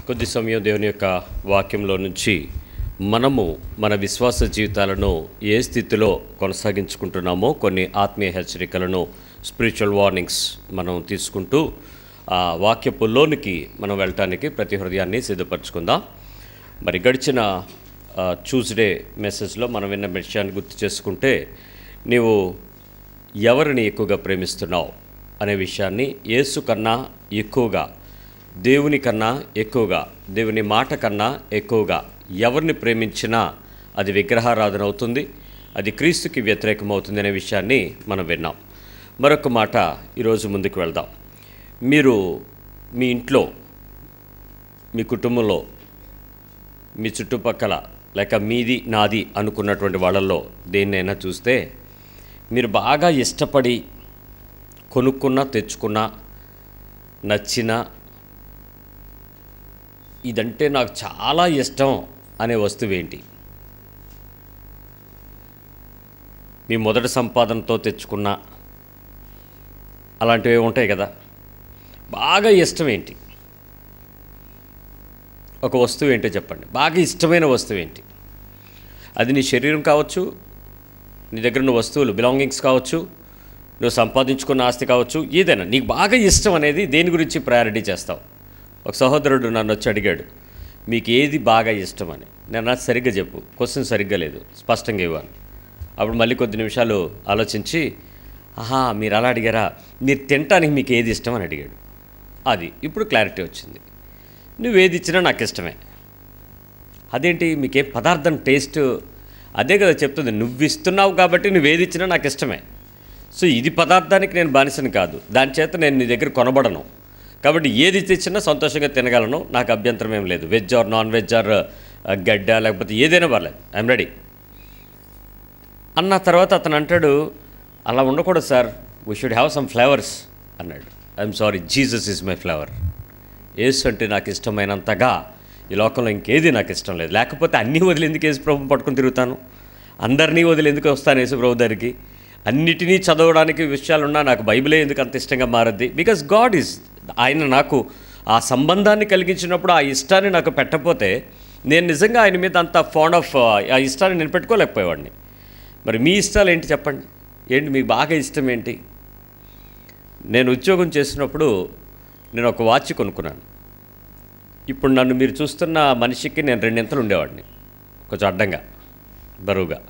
కొద్ది సమయం దేవుని యొక్క వాక్యంలో నుంచి మనము మన విశ్వాస జీవితాలను ఏ స్థితిలో కొనసాగించుకుంటున్నామో కొన్ని ఆత్మీయ హెచ్చరికలను స్పిరిచువల్ వార్నింగ్స్ మనం తీసుకుంటూ ఆ వాక్యపు లోనికి మనం వెళ్ళటానికి ప్రతి హృదయాన్ని సిద్ధపరచుకుందాం మరి గడిచిన ట్యూస్డే మెసేజ్లో మనం విన్న విషయాన్ని గుర్తు చేసుకుంటే నీవు ఎవరిని ఎక్కువగా ప్రేమిస్తున్నావు అనే విషయాన్ని యేసు కన్నా ఎక్కువగా దేవుని కన్నా ఎక్కువగా దేవుని మాట కన్నా ఎక్కువగా ఎవరిని ప్రేమించినా అది విగ్రహారాధన అవుతుంది అది క్రీస్తుకి వ్యతిరేకమవుతుంది అనే విషయాన్ని మనం విన్నాం మరొక మాట ఈరోజు ముందుకు వెళ్దాం మీరు మీ ఇంట్లో మీ కుటుంబంలో మీ చుట్టుపక్కల లేక మీది నాది అనుకున్నటువంటి వాళ్ళల్లో దేన్నైనా చూస్తే మీరు బాగా ఇష్టపడి కొనుక్కున్న తెచ్చుకున్న నచ్చిన ఇదంటే నాకు చాలా ఇష్టం అనే వస్తువు ఏంటి మీ మొదటి సంపాదనతో తెచ్చుకున్న అలాంటివి ఉంటాయి కదా బాగా ఇష్టం ఏంటి ఒక వస్తువు ఏంటో చెప్పండి బాగా ఇష్టమైన వస్తువు ఏంటి అది నీ శరీరం కావచ్చు నీ దగ్గర ఉన్న వస్తువులు బిలాంగింగ్స్ కావచ్చు నువ్వు సంపాదించుకున్న ఆస్తి కావచ్చు ఏదైనా నీకు బాగా ఇష్టం అనేది దేని గురించి ప్రయారిటీ చేస్తావు ఒక సహోదరుడు నన్ను వచ్చి అడిగాడు మీకు ఏది బాగా ఇష్టం అని నేను నాకు సరిగ్గా చెప్పు క్వశ్చన్ సరిగ్గా లేదు స్పష్టంగా ఇవ్వాలి అప్పుడు మళ్ళీ కొద్ది నిమిషాలు ఆలోచించి ఆహా మీరు అలా అడిగారా మీరు తినటానికి మీకు ఏది ఇష్టం అని అడిగాడు అది ఇప్పుడు క్లారిటీ వచ్చింది నువ్వేది ఇచ్చినా నాకు ఇష్టమే అదేంటి మీకే పదార్థం టేస్ట్ అదే కదా చెప్తుంది నువ్వు ఇస్తున్నావు కాబట్టి నువ్వేది ఇచ్చినా నాకు ఇష్టమే సో ఇది పదార్థానికి నేను బానిసను కాదు దాని చేత నేను నీ దగ్గర కొనబడను కాబట్టి ఏది తెచ్చినా సంతోషంగా తినగలను నాకు అభ్యంతరం ఏం లేదు veg or non veg or గడ్డ లేకపోతే ఏదైనా పర్లేదు ఐఎమ్ రెడీ అన్న తర్వాత అతను అంటాడు అలా ఉండకూడదు sir we should have some flavours అన్నాడు I'm sorry Jesus is my flavour Yesu అంటే నాకు ఇష్టమైనంతగా ఈ లోకంలో ఇంకేది నాకు ఇష్టం లేదు లేకపోతే అన్నీ వదిలి ఎందుకు యేసు ప్రభు పట్టుకుని తిరుగుతాను అందరినీ వదిలి ఎందుకు వస్తాను యేసు ప్రభు దగ్గరికి అన్నిటినీ చదవడానికి విషయాలున్నా నాకు బైబిలే ఎందుకు అంత ఇష్టంగా మారద్ది బికాస్ గాడ్ ఈజ్ ఆయన నాకు ఆ సంబంధాన్ని కలిగించినప్పుడు ఆ ఇష్టాన్ని నాకు పెట్టకపోతే నేను నిజంగా ఆయన మీద అంత ఫాండ్ ఆఫ్ ఆ ఇష్టాన్ని నేను పెట్టుకోలేకపోయేవాడిని మరి మీ ఇష్టాలు ఏంటి చెప్పండి ఏంటి మీకు బాగా ఇష్టం ఏంటి నేను ఉద్యోగం చేసినప్పుడు నేను ఒక వాచ్ కొనుక్కున్నాను ఇప్పుడు నన్ను మీరు చూస్తున్న మనిషికి నేను రెండింతలు ఉండేవాడిని కొంచెం అడ్డంగా బరువుగా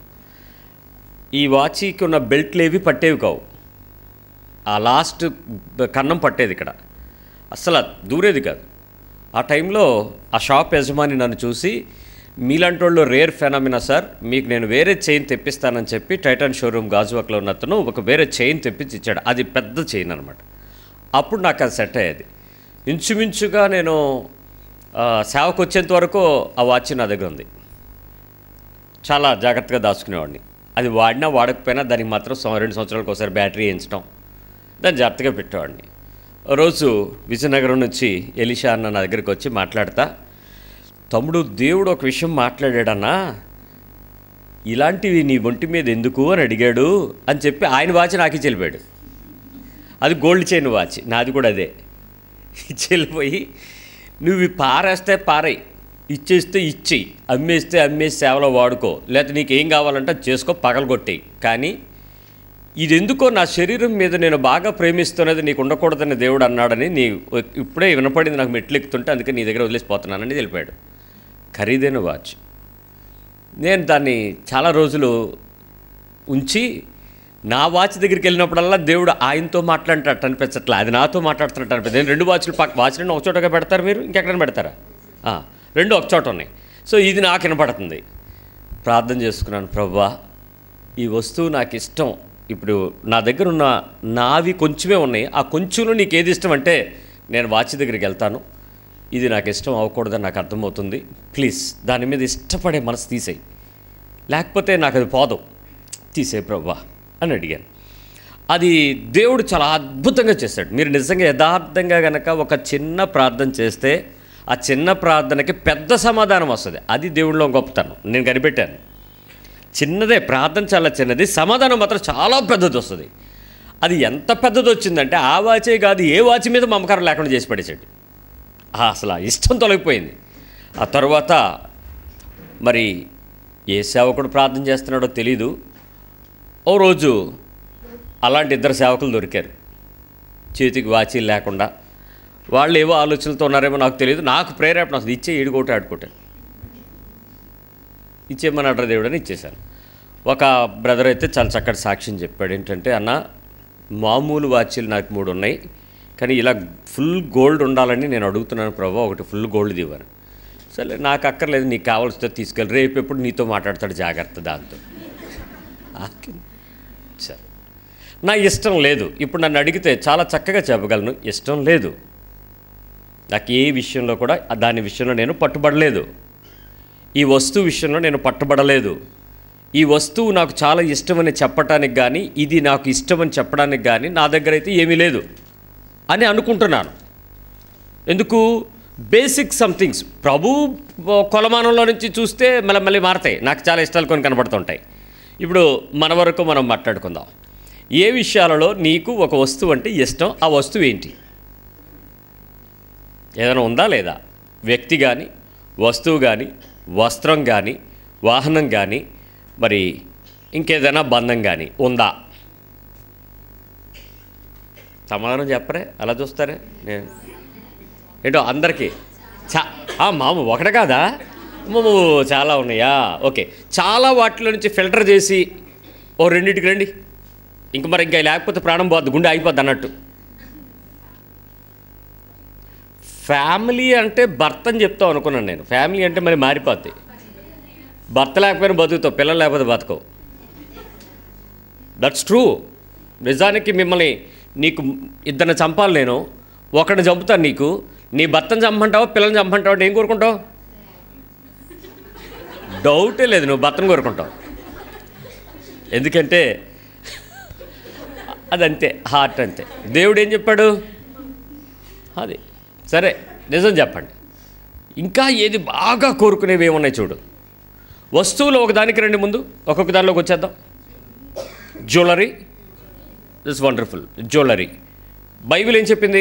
ఈ వాచ్కి ఉన్న బెల్ట్లు ఏవి పట్టేవి కావు ఆ లాస్ట్ కన్నం పట్టేది ఇక్కడ అస్సలు దూరేది కాదు ఆ టైంలో ఆ షాప్ యజమాని నన్ను చూసి మీలాంటి వాళ్ళు రేర్ ఫెనామినా సార్ మీకు నేను వేరే చైన్ తెప్పిస్తానని చెప్పి టైటాన్ షోరూమ్ గాజువాక్లో ఉన్న అతను ఒక వేరే చైన్ తెప్పించి ఇచ్చాడు అది పెద్ద చైన్ అనమాట అప్పుడు నాకు అది సెట్ అయ్యేది ఇంచుమించుగా నేను ఆ, సేవకు వచ్చేంత వరకు ఆ వాచ్ నా దగ్గర ఉంది చాలా జాగ్రత్తగా దాచుకునేవాడిని అది వాడినా వాడకపోయినా దానికి మాత్రం సం- రెండు సంవత్సరాలకు ఒకసారి బ్యాటరీ వేయించడం దాన్ని జాగ్రత్తగా పెట్టేవాడిని ఓ రోజు విజయనగరం నుంచి ఎలిషా అన్న నా దగ్గరికి వచ్చి మాట్లాడతా తమ్ముడు దేవుడు ఒక విషయం మాట్లాడాడన్నా ఇలాంటివి నీ ఒంటి మీద ఎందుకు అని అడిగాడు అని చెప్పి ఆయన వాచ్ నాకు చెల్లిపాడు అది గోల్డ్ చైన్ వాచ్ నాది కూడా అదే చెల్లిపోయి నువ్వు ఇవి పారేస్తే పారాయి ఇచ్చేస్తే ఇచ్చేయి అమ్మేస్తే అమ్మేసి సేవలో వాడుకో లేకపోతే నీకు ఏం కావాలంటే అది చేసుకో పగలగొట్టేయి కానీ ఇది ఎందుకో నా శరీరం మీద నేను బాగా ప్రేమిస్తున్నది నీకు ఉండకూడదని దేవుడు అన్నాడని నీ ఇప్పుడే వినపడింది నాకు మెట్లు ఎక్కుతుంటే అందుకే నీ దగ్గర వదిలేసిపోతున్నానని తెలిపాడు ఖరీదైన వాచ్ నేను దాన్ని చాలా రోజులు ఉంచి నా వాచ్ దగ్గరికి వెళ్ళినప్పుడల్లా దేవుడు ఆయనతో మాట్లాడినట్టు అనిపించట్లే అది నాతో మాట్లాడుతున్నట్టు అనిపిస్తుంది నేను రెండు వాచ్లు పక్క వాచ్ రెండు ఒక చోటగా పెడతారు మీరు ఇంకెక్కడైనా పెడతారా ఆ, రెండు ఒక చోట ఉన్నాయి సో ఇది నాకు వినపడుతుంది ప్రార్థన చేసుకున్నాను ప్రవ్వా ఈ వస్తువు నాకు ఇష్టం ఇప్పుడు నా దగ్గర ఉన్న నావి కొంచెమే ఉన్నాయి ఆ కొంచెంలో నీకు ఏది ఇష్టం అంటే నేను వాచ్ దగ్గరికి వెళ్తాను ఇది నాకు ఇష్టం అవ్వకూడదని నాకు అర్థమవుతుంది ప్లీజ్ దాని మీద ఇష్టపడే మనసు తీసేయి లేకపోతే నాకు అది పోదు తీసే ప్రవ్వా అని అడిగాను అది దేవుడు చాలా అద్భుతంగా చేశాడు మీరు నిజంగా యథార్థంగా గనక ఒక చిన్న ప్రార్థన చేస్తే ఆ చిన్న ప్రార్థనకి పెద్ద సమాధానం వస్తుంది అది దేవుడిలో గొప్పతనం నేను కనిపెట్టాను చిన్నదే ప్రార్థన చాలా చిన్నది సమాధానం మాత్రం చాలా పెద్దది వస్తుంది అది ఎంత పెద్దది వచ్చిందంటే ఆ వాచే కాదు ఏ వాచ్ మీద మమకారం లేకుండా చేసి పడేసాడు ఆ అసలు ఆ ఇష్టం తొలగిపోయింది ఆ తర్వాత మరి ఏ సేవకుడు ప్రార్థన చేస్తున్నాడో తెలీదు ఓ రోజు అలాంటి ఇద్దరు సేవకులు దొరికారు చేతికి వాచీలు లేకుండా వాళ్ళు ఏవో ఆలోచనలతో ఉన్నారేమో నాకు తెలియదు నాకు ప్రేరేపణ అసలు ఇచ్చే ఈడుకోటి ఆడుకోటే ఇచ్చేయమన్నాడు దేవుడు అని ఇచ్చేశాను ఒక బ్రదర్ అయితే చాలా చక్కటి సాక్ష్యం చెప్పాడు ఏంటంటే అన్న మామూలు వాచీలు నాకు మూడు ఉన్నాయి కానీ ఇలా ఫుల్ గోల్డ్ ఉండాలని నేను అడుగుతున్నాను ప్రభావ ఒకటి ఫుల్ గోల్డ్ ఇవ్వను సరే నాకు అక్కర్లేదు నీకు కావాల్సితే తీసుకెళ్ళి రేపు ఎప్పుడు నీతో మాట్లాడతాడు జాగ్రత్త దాంతో ఆకి- సరే నా ఇష్టం లేదు ఇప్పుడు నన్ను అడిగితే చాలా చక్కగా చెప్పగలను ఇష్టం లేదు నాకు ఏ విషయంలో కూడా దాని విషయంలో నేను పట్టుబడలేదు ఈ వస్తువు విషయంలో నేను పట్టుబడలేదు ఈ వస్తువు నాకు చాలా ఇష్టమని చెప్పటానికి కానీ ఇది నాకు ఇష్టమని చెప్పడానికి కానీ నా దగ్గర అయితే ఏమీ లేదు అని అనుకుంటున్నాను ఎందుకు బేసిక్ సంథింగ్స్ ప్రభు కొలమానంలో నుంచి చూస్తే మళ్ళీ మళ్ళీ మారతాయి నాకు చాలా ఇష్టాలు కొన్ని కనబడుతుంటాయి ఇప్పుడు మన వరకు మనం మాట్లాడుకుందాం ఏ విషయాలలో నీకు ఒక వస్తువు అంటే ఇష్టం ఆ వస్తువు ఏంటి ఏదైనా ఉందా లేదా వ్యక్తి కానీ వస్తువు కానీ వస్త్రం కానీ వాహనం కానీ మరి ఇంకేదైనా బంధం కానీ ఉందా సమాధానం చెప్పరే అలా చూస్తారే నేను ఏంటో అందరికీ చా ఆ, మాము ఒకటి కాదా మాము చాలా ఉన్నాయా ఓకే చాలా వాటిలో నుంచి ఫిల్టర్ చేసి ఓ రెండింటికి రండి ఇంక మరి ఇంకా లేకపోతే ప్రాణం పోద్ది గుండె అయిపోద్ది అన్నట్టు ఫ్యామిలీ అంటే భర్త అని చెప్తాం అనుకున్నాను నేను ఫ్యామిలీ అంటే మరి మారిపోద్ది భర్త లేకపోయినా బతుకుతావు పిల్లలు లేకపోతే బతకవు దట్స్ ట్రూ నిజానికి మిమ్మల్ని నీకు ఇద్దరిని చంపాలి నేను ఒకరిని చంపుతాను నీకు నీ భర్తను చంపంటావా పిల్లల్ని చంపంటావా అంటే ఏం కోరుకుంటావు డౌటే లేదు నువ్వు భర్తను కోరుకుంటావు ఎందుకంటే అదంతే హార్ట్ అంతే దేవుడు ఏం చెప్పాడు అది సరే నిజం చెప్పండి ఇంకా ఏది బాగా కోరుకునేవి ఏమున్నాయి చూడు వస్తువులు ఒకదానికి రండి ముందు ఒక్కొక్క దానిలోకి వచ్చేద్దాం jewellery this wonderful jewellery Bible ఏం చెప్పింది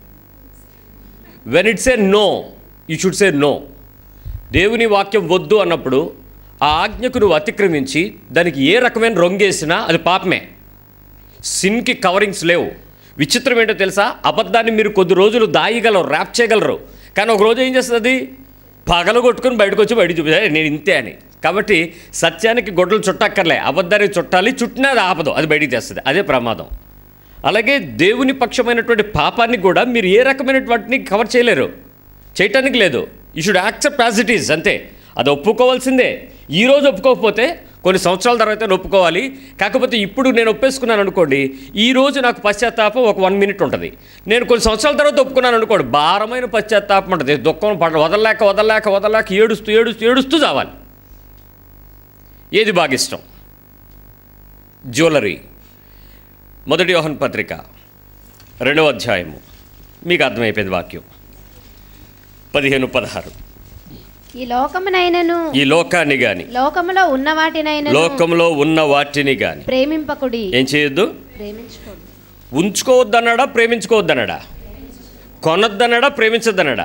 when it's a no you should say no దేవుని వాక్యం వద్దు అన్నప్పుడు ఆ ఆజ్ఞకు నువ్వు అతిక్రమించి దానికి ఏ రకమైన రొంగేసినా అది పాపమే సిన్కి కవరింగ్స్ లేవు విచిత్రం ఏంటో తెలుసా అబద్ధాన్ని మీరు కొద్ది రోజులు దాయగలరు ర్యాప్ చేయగలరు కానీ ఒక రోజు ఏం చేస్తుంది అది పగలు కొట్టుకుని బయటకు వచ్చి బయట చూపి నేను ఇంతే అని కాబట్టి సత్యానికి గొడ్డలు చుట్టక్కర్లే అబద్ధానికి చుట్టాలి చుట్టినా అది ఆపదు అది బయటికి తెస్తుంది అదే ప్రమాదం అలాగే దేవుని పక్షమైనటువంటి పాపాన్ని కూడా మీరు ఏ రకమైనటువంటిని కవర్ చేయలేరు చేయటానికి లేదు you should accept as it is అంతే అది ఒప్పుకోవాల్సిందే ఈ రోజు ఒప్పుకోకపోతే కొన్ని సంవత్సరాల తర్వాత నేను ఒప్పుకోవాలి కాకపోతే ఇప్పుడు నేను ఒప్పేసుకున్నాను అనుకోండి ఈ రోజు నాకు పశ్చాత్తాపం ఒక వన్ మినిట్ ఉంటుంది నేను కొన్ని సంవత్సరాల తర్వాత ఒప్పుకున్నాను అనుకోండి భారమైన పశ్చాత్తాపం ఉంటుంది దుఃఖం పడ వదలలేక వదలలేక వదలలేక ఏడుస్తూ ఏడుస్తూ ఏడుస్తూ చావాలి ఏది బాగా ఇష్టం జ్యువెలరీ మొదటి యోహన్ పత్రిక రెండవ అధ్యాయము మీకు అర్థమైపోయింది వాక్యం పదిహేను పదహారు ఈ లోకమునైనను ఈ లోకాన్ని గాని లోకములో ఉన్న వాటినైనను లోకంలో ఉన్న వాటిని గాని ప్రేమింపకుడి ఏం చేయొద్దు ప్రేమించుకోడు ఉంచుకోవద్దన్నాడా ప్రేమించుకోవద్దన్నాడా కొనొద్దన్నాడా ప్రేమించొద్దన్నాడా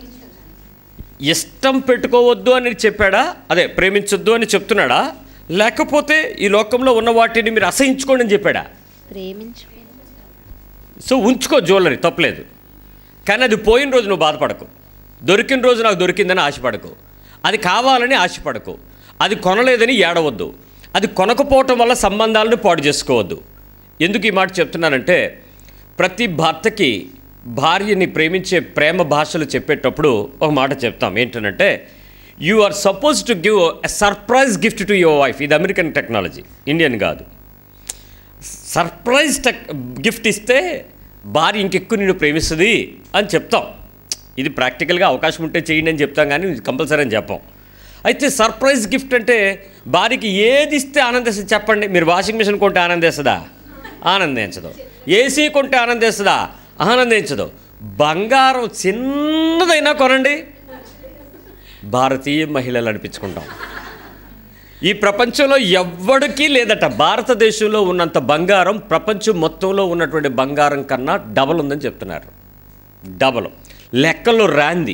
ఇష్టం పెట్టుకోవద్దు అని చెప్పాడా అదే ప్రేమించొద్దు అని చెప్తున్నాడా లేకపోతే ఈ లోకంలో ఉన్న వాటిని మీరు అసహించుకోండి అని చెప్పాడా ప్రేమించుకో సో ఉంచుకో జ్యువెలరీ తప్పలేదు కానీ అది పోయిన రోజు నువ్వు బాధపడకు దొరికిన రోజు నాకు దొరికిందని ఆశపడకు అది కావాలని ఆశపడకు అది కొనలేదని ఏడవద్దు అది కొనకపోవటం వల్ల సంబంధాలను పాడు చేసుకోవద్దు ఎందుకు ఈ మాట చెప్తున్నానంటే ప్రతి భర్తకి భార్యని ప్రేమించే ప్రేమ భాషలు చెప్పేటప్పుడు ఒక మాట చెప్తాం ఏంటంటే you are suppose to give a surprise gift to your wife ఇది అమెరికన్ టెక్నాలజీ ఇండియన్ కాదు సర్ప్రైజ్ టెక్ గిఫ్ట్ ఇస్తే భార్య ఇంకెక్కువ నిన్ను ప్రేమిస్తుంది అని చెప్తాం ఇది ప్రాక్టికల్గా అవకాశం ఉంటే చేయండి అని చెప్తాం కానీ ఇది కంపల్సరీ అని చెప్పాం అయితే సర్ప్రైజ్ గిఫ్ట్ అంటే భార్యకి ఏది ఇస్తే ఆనందిస్తుంది చెప్పండి మీరు వాషింగ్ మిషన్ కొంటే ఆనందిస్తుందా ఆనందించదు ఏసీ కొంటే ఆనందిస్తుందా ఆనందించదు బంగారం చిన్నదైనా కొనండి భారతీయ మహిళలు అనిపించుకుంటాం ఈ ప్రపంచంలో ఎవ్వడికి లేదట భారతదేశంలో ఉన్నంత బంగారం ప్రపంచం మొత్తంలో ఉన్నటువంటి బంగారం కన్నా డబల్ ఉందని చెప్తున్నారు డబల్ లెక్కల్లో రాంది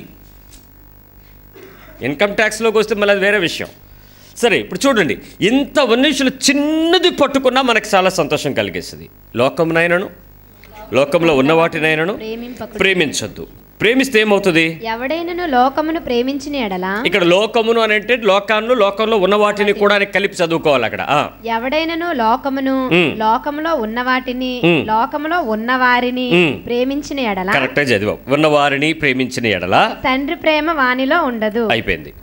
ఇన్కమ్ ట్యాక్స్లోకి వస్తే మళ్ళీ అది వేరే విషయం సరే ఇప్పుడు చూడండి ఇంత మనుషులు చిన్నది పట్టుకున్నా మనకు చాలా సంతోషం కలిగేస్తుంది లోకమునైనను లోకంలో ఉన్న వాటినైనను ప్రేమింపకుడు ప్రేమించొద్దు ప్రేమిస్తే ఏమవుతుంది ఎవడైనను లోకమును ప్రేమించిన ఎడల ఇక్కడ లోకమును అని అంటే లోకాన్ని లోకంలో ఉన్న వాటిని కూడా అని కలిపి చదువుకోవాలి అక్కడ ఆ. ఎవడైనను లోకమును మ్. లోకములో ఉన్న వాటిని మ్. లోకములో ఉన్న వారిని మ్. ప్రేమించిన ఎడల కరెక్ట్గా చదివావు ఉన్న వారిని ప్రేమించిన ఎడల తండ్రి ప్రేమ వానిలో ఉండదు అయిపోయింది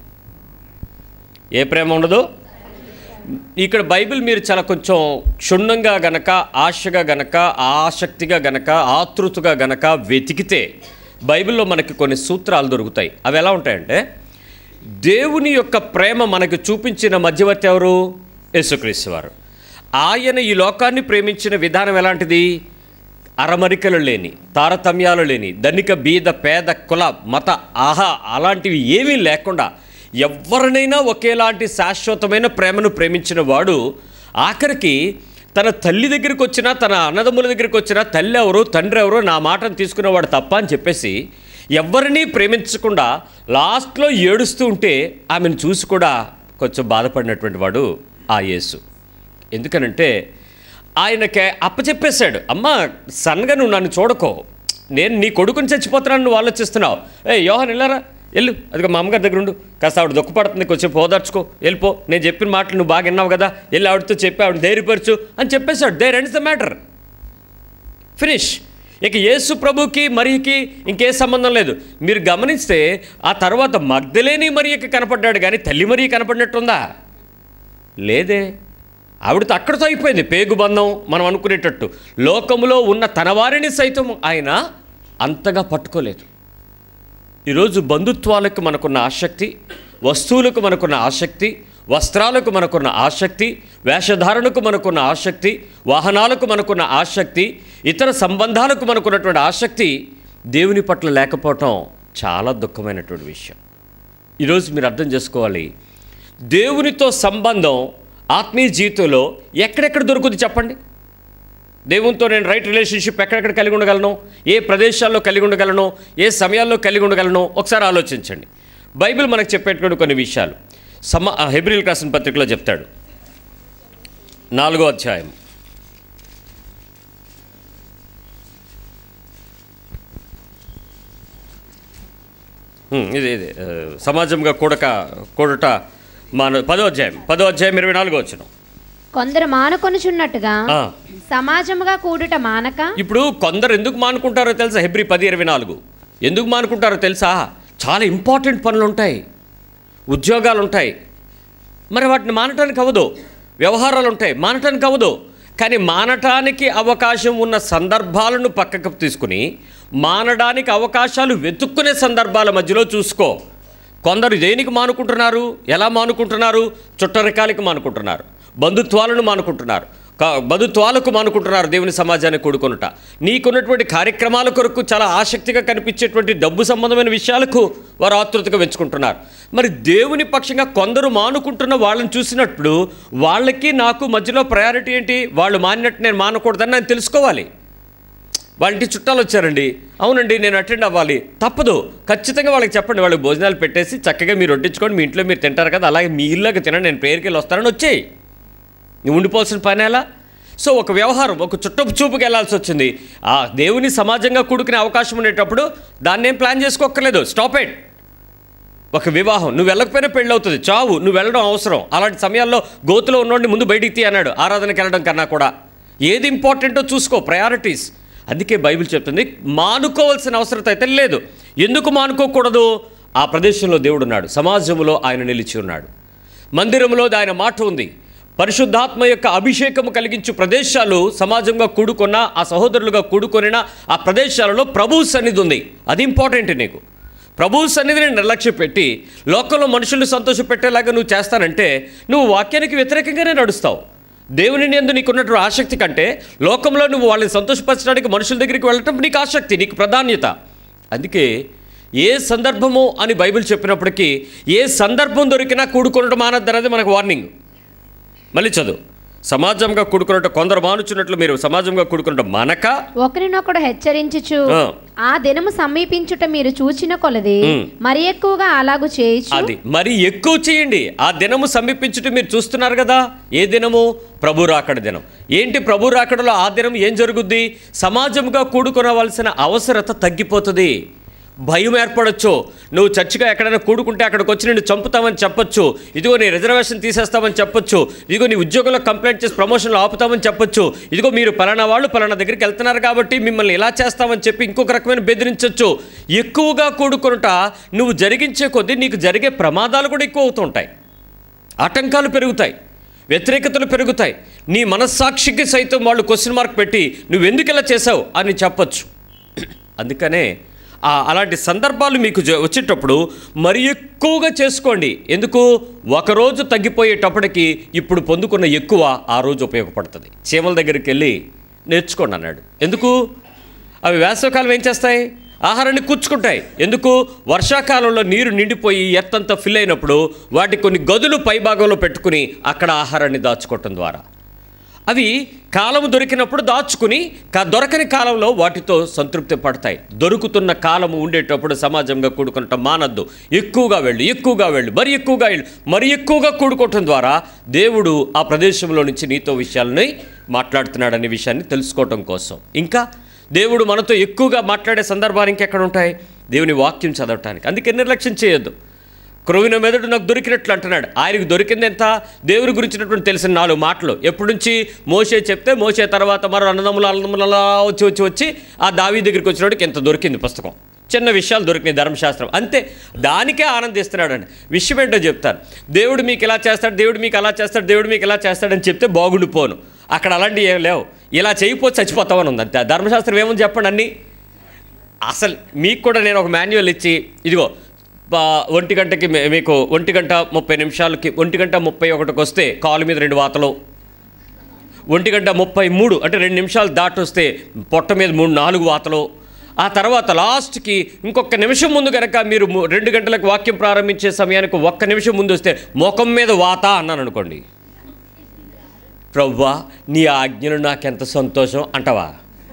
ఏ ప్రేమ ఉండదు ఇక్కడ బైబిల్ మీరు చాలా కొంచెం క్షుణ్ణంగా గనక ఆశగా గనక ఆసక్తిగా గనక ఆతృతగా గనక వెతికితే బైబిల్లో మనకి కొన్ని సూత్రాలు దొరుకుతాయి అవి ఎలా ఉంటాయంటే దేవుని యొక్క ప్రేమ మనకు చూపించిన మధ్యవర్తి ఎవరు యేసుక్రీస్తు వారు ఆయన ఈ లోకాన్ని ప్రేమించిన విధానం ఎలాంటిది అరమరికలు లేని తారతమ్యాలు లేని ధనిక బీద పేద కుల మత ఆహా అలాంటివి ఏమీ లేకుండా ఎవరినైనా ఒకేలాంటి శాశ్వతమైన ప్రేమను ప్రేమించిన వాడు ఆఖరికి తన తల్లి దగ్గరికి వచ్చినా తన అన్నదమ్ముల దగ్గరికి వచ్చినా తల్లి ఎవరు తండ్రి ఎవరు నా మాటను తీసుకునేవాడు తప్ప అని చెప్పేసి ఎవరినీ ప్రేమించకుండా లాస్ట్లో ఏడుస్తూ ఉంటే ఆమెను చూసి కూడా కొంచెం బాధపడినటువంటి వాడు ఆ యేసు ఎందుకనంటే ఆయనకే అప్పచెప్పేశాడు అమ్మ సన్నగా నువ్వు నన్ను చూడకో నేను నీ కొడుకుని చచ్చిపోతున్నాను నువ్వు ఆలోచిస్తున్నావు ఏ యోహన్ వెళ్ళారా వెళ్ళు అదిగో మా అమ్మగారి దగ్గర ఉండు కాస్త ఆవిడ దుఃఖపడుతుంది కొంచెం పోదార్చుకో వెళ్ళిపో నేను చెప్పిన మాటలు నువ్వు బాగా విన్నావు కదా వెళ్ళి ఆవిడతో చెప్పి ఆవిడ ధైర్యపరచు అని చెప్పేశాడు there ends the matter finish ఇక యేసు ప్రభుకి మరియకి ఇంకే సంబంధం లేదు మీరు గమనిస్తే ఆ తర్వాత మగ్ధలేని మరియకి కనపడ్డాడు కానీ తల్లి మరి కనపడినట్టుందా లేదే ఆవిడతో అక్కడితో అయిపోయింది పేగుబంధం మనం అనుకునేటట్టు లోకములో ఉన్న తన వారిని సైతం ఆయన అంతగా పట్టుకోలేదు ఈరోజు బంధుత్వాలకు మనకున్న ఆసక్తి వస్తువులకు మనకున్న ఆసక్తి వస్త్రాలకు మనకున్న ఆసక్తి వేషధారణకు మనకున్న ఆసక్తి వాహనాలకు మనకున్న ఆసక్తి ఇతర సంబంధాలకు మనకున్నటువంటి ఆసక్తి దేవుని పట్ల లేకపోవటం చాలా దుఃఖమైనటువంటి విషయం ఈరోజు మీరు అర్థం చేసుకోవాలి దేవునితో సంబంధం ఆత్మీయ జీవితంలో ఎక్కడెక్కడ దొరుకుతుంది చెప్పండి దేవునితో నేను రైట్ రిలేషన్షిప్ ఎక్కడెక్కడ కలిగి ఉండగలను ఏ ప్రదేశాల్లో కలిగి ఉండగలను ఏ సమయాల్లో కలిగి ఉండగలను ఒకసారి ఆలోచించండి బైబిల్ మనకు చెప్పేటువంటి కొన్ని విషయాలు సమ హెబ్రిల్ రాసిన పత్రికలో చెప్తాడు నాలుగో అధ్యాయం హ్మ్, ఇది ఇది ఆ, సమాజంగా కూడక కూడట మన పదో అధ్యాయం పదో అధ్యాయం ఇరవై నాలుగో వచ్చిన కొందరు మానుకొనుచున్నట్టుగా ఆ. సమాజముగా కూడుట మానక ఇప్పుడు కొందరు ఎందుకు మానుకుంటారో తెలుసా హెబ్రి పది ఇరవై నాలుగు ఎందుకు మానుకుంటారో తెలుసా చాలా ఇంపార్టెంట్ పనులు ఉంటాయి ఉద్యోగాలు ఉంటాయి మరి వాటిని మానటానికి అవ్వదు వ్యవహారాలు ఉంటాయి మానటానికి అవ్వదు కానీ మానటానికి అవకాశం ఉన్న సందర్భాలను పక్కకు తీసుకుని మానడానికి అవకాశాలు వెతుక్కునే సందర్భాల మధ్యలో చూసుకో కొందరు దేనికి మానుకుంటున్నారు ఎలా మానుకుంటున్నారు చుట్టరికాలకి మానుకుంటున్నారు బంధుత్వాలను మానుకుంటున్నారు క- బంధుత్వాలకు మానుకుంటున్నారు దేవుని సమాజాన్ని కూడుకొనుట నీకున్నటువంటి కార్యక్రమాల కొరకు చాలా ఆసక్తిగా కనిపించేటువంటి డబ్బు సంబంధమైన విషయాలకు వారు ఆతృతగా పెంచుకుంటున్నారు మరి దేవుని పక్షంగా కొందరు మానుకుంటున్న వాళ్ళని చూసినప్పుడు వాళ్ళకి నాకు మధ్యలో ప్రయారిటీ ఏంటి వాళ్ళు మానినట్టు నేను మానకూడదని నేను తెలుసుకోవాలి వాళ్ళ ఇంటి చుట్టాలు వచ్చారండి అవునండి నేను అటెండ్ అవ్వాలి తప్పదు ఖచ్చితంగా వాళ్ళకి చెప్పండి వాళ్ళకి భోజనాలు పెట్టేసి చక్కగా మీరు వడ్డించుకొని మీ ఇంట్లో మీరు తింటారు కదా అలాగే మీ ఇల్లుకి తినండి నేను పేరుకి వెళ్ళి వస్తానని వచ్చేయి నువ్వు ఉండిపోవాల్సిన పని ఎలా సో ఒక వ్యవహారం ఒక చుట్టపు చూపుకి వెళ్ళాల్సి వచ్చింది ఆ దేవుని సమాజంగా కూడుకునే అవకాశం ఉండేటప్పుడు దాన్ని ఏం ప్లాన్ చేసుకోక్కర్లేదు స్టాప్ ఇట్ ఒక వివాహం నువ్వు వెళ్ళకపోయినా పెళ్ళి అవుతుంది చావు నువ్వు వెళ్ళడం అవసరం అలాంటి సమయాల్లో గోతులో ఉన్నోడిని ముందు బయటికి తీ అన్నాడు ఆరాధనకి వెళ్ళడం కన్నా కూడా ఏది ఇంపార్టెంటో చూసుకో ప్రయారిటీస్ అందుకే బైబిల్ చెప్తుంది మానుకోవాల్సిన అవసరం అయితే లేదు ఎందుకు మానుకోకూడదు ఆ ప్రదేశంలో దేవుడు ఉన్నాడు సమాజంలో ఆయన నిలిచి ఉన్నాడు మందిరంలో ఆయన మాట ఉంది పరిశుద్ధాత్మ యొక్క అభిషేకము కలిగించు ప్రదేశాలు సమాజంగా కూడుకున్న ఆ సహోదరులుగా కూడుకొనిన ఆ ప్రదేశాలలో ప్రభు సన్నిధి ఉంది అది ఇంపార్టెంట్ నీకు ప్రభు సన్నిధిని నిర్లక్ష్య పెట్టి లోకంలో మనుషుల్ని సంతోషపెట్టేలాగా నువ్వు చేస్తానంటే నువ్వు వాక్యానికి వ్యతిరేకంగానే నడుస్తావు దేవుని ఎందు నీకున్నటువంటి ఆసక్తి కంటే లోకంలో నువ్వు వాళ్ళని సంతోషపరచడానికి మనుషుల దగ్గరికి వెళ్ళటం నీకు ఆసక్తి నీకు ప్రాధాన్యత అందుకే ఏ సందర్భము అని బైబిల్ చెప్పినప్పటికీ ఏ సందర్భం దొరికినా కూడుకొనడం మానద్దన్నది మనకు వార్నింగ్ మళ్ళీ చదువు సమాజంగా కూడుకున్నట్టు కొందరు మానుచున్నట్లు మీరు సమాజంగా కూడుకున్నట్టు మనక ఒకరినొకడు హెచ్చరించుచు ఆ. ఆ దినము సమీపించుట మీరు చూచిన కొలది మరి ఎక్కువగా అలాగు చేయుచు అది మరి ఎక్కువ చేయండి ఆ దినము సమీపించుట మీరు చూస్తున్నారు కదా ఏ దినము ప్రభు రాకడ దినం ఏంటి ప్రభు రాకడలో ఆ దినం ఏం జరుగుద్ది సమాజంగా కూడుకోవలసిన అవసరత తగ్గిపోతుంది భయం ఏర్పడొచ్చు నువ్వు చర్చిగా ఎక్కడైనా కూడుకుంటే అక్కడికి వచ్చి నిన్ను చంపుతామని చెప్పొచ్చు ఇదిగో నీ రిజర్వేషన్ తీసేస్తామని చెప్పొచ్చు ఇదిగో నీ ఉద్యోగంలో కంప్లైంట్ చేసి ప్రమోషన్లు ఆపుతామని చెప్పొచ్చు ఇదిగో మీరు పలానా వాళ్ళు పలానా దగ్గరికి వెళ్తున్నారు కాబట్టి మిమ్మల్ని ఇలా చేస్తామని చెప్పి ఇంకొక రకమైన బెదిరించవచ్చు ఎక్కువగా కూడుకొనుట నువ్వు జరిగించే కొద్దీ నీకు జరిగే ప్రమాదాలు కూడా ఎక్కువ అవుతుంటాయి ఆటంకాలు పెరుగుతాయి వ్యతిరేకతలు పెరుగుతాయి నీ మనస్సాక్షికి సైతం వాళ్ళు క్వశ్చన్ మార్క్ పెట్టి నువ్వెందుకు ఇలా చేసావు అని చెప్పచ్చు అందుకనే ఆ అలాంటి సందర్భాలు మీకు జ- వచ్చేటప్పుడు మరి ఎక్కువగా చేసుకోండి ఎందుకు ఒకరోజు తగ్గిపోయేటప్పటికి ఇప్పుడు పొందుకున్న ఎక్కువ ఆ రోజు ఉపయోగపడుతుంది చీమల దగ్గరికి వెళ్ళి నేర్చుకోండి అన్నాడు ఎందుకు అవి వేసవకాలం ఏం చేస్తాయి ఆహారాన్ని కూర్చుకుంటాయి ఎందుకు వర్షాకాలంలో నీరు నిండిపోయి ఎత్తంతా ఫిల్ అయినప్పుడు వాటి కొన్ని గదులు పైభాగంలో పెట్టుకుని అక్కడ ఆహారాన్ని దాచుకోవటం ద్వారా అవి కాలము దొరికినప్పుడు దాచుకుని కా దొరకని కాలంలో వాటితో సంతృప్తి పడతాయి దొరుకుతున్న కాలము ఉండేటప్పుడు సమాజంగా కూడుకుంటాం మానద్దు ఎక్కువగా వెళ్ళు ఎక్కువగా వెళ్ళు మరి ఎక్కువగా వెళ్ళు మరి ఎక్కువగా కూడుకోవటం ద్వారా దేవుడు ఆ ప్రదేశంలో నుంచి నీతో విషయాలని మాట్లాడుతున్నాడనే విషయాన్ని తెలుసుకోవటం కోసం ఇంకా దేవుడు మనతో ఎక్కువగా మాట్లాడే సందర్భాలు ఇంకెక్కడ ఉంటాయి దేవుని వాక్యం చదవటానికి అందుకే నిర్లక్ష్యం చేయొద్దు క్రొవిన మెదడు నాకు దొరికినట్లు అంటున్నాడు ఆయనకు దొరికింది ఎంత దేవుని గురించినటువంటి తెలిసిన నాలుగు మాటలు ఎప్పటి నుంచి మోసే చెప్తే మోసే తర్వాత మరో అన్నదమ్ములు అన్నదమ్ములు అలా వచ్చి వచ్చి వచ్చి ఆ దావి దగ్గరికి వచ్చినోడికి ఎంత దొరికింది పుస్తకం చిన్న విషయాలు దొరికినాయి ధర్మశాస్త్రం అంతే దానికే ఆనందిస్తున్నాడండి విషయం ఏంటో చెప్తాను దేవుడు మీకు ఇలా చేస్తాడు దేవుడు మీకు అలా చేస్తాడు దేవుడు మీకు ఇలా చేస్తాడని చెప్తే బాగుండిపోను అక్కడ అలాంటివి ఏం లేవు ఇలా చేయకపోతే చచ్చిపోతామని ఉంది అంతే ధర్మశాస్త్రం ఏముంది చెప్పండి అన్నీ అసలు మీకు కూడా నేను ఒక మాన్యువల్ ఇచ్చి ఇదిగో బా- ఒంటి గంటకి మీ- మీకు ఒంటి గంట ముప్పై నిమిషాలకి ఒంటి గంట ముప్పై ఒకటికి వస్తే కాలు మీద రెండు వాతలు ఒంటి గంట ముప్పై మూడు అంటే రెండు నిమిషాలు దాటొస్తే పొట్ట మీద మూడు నాలుగు వాతలు ఆ తర్వాత లాస్ట్కి ఇంకొక నిమిషం ముందు కనుక మీరు ము- రెండు గంటలకు వాక్యం ప్రారంభించే సమయానికి ఒక్క నిమిషం ముందు వస్తే ముఖం మీద వాత అన్నాను అనుకోండి ప్రవ్వా నీ ఆజ్ఞలు నాకెంత సంతోషం అంటవా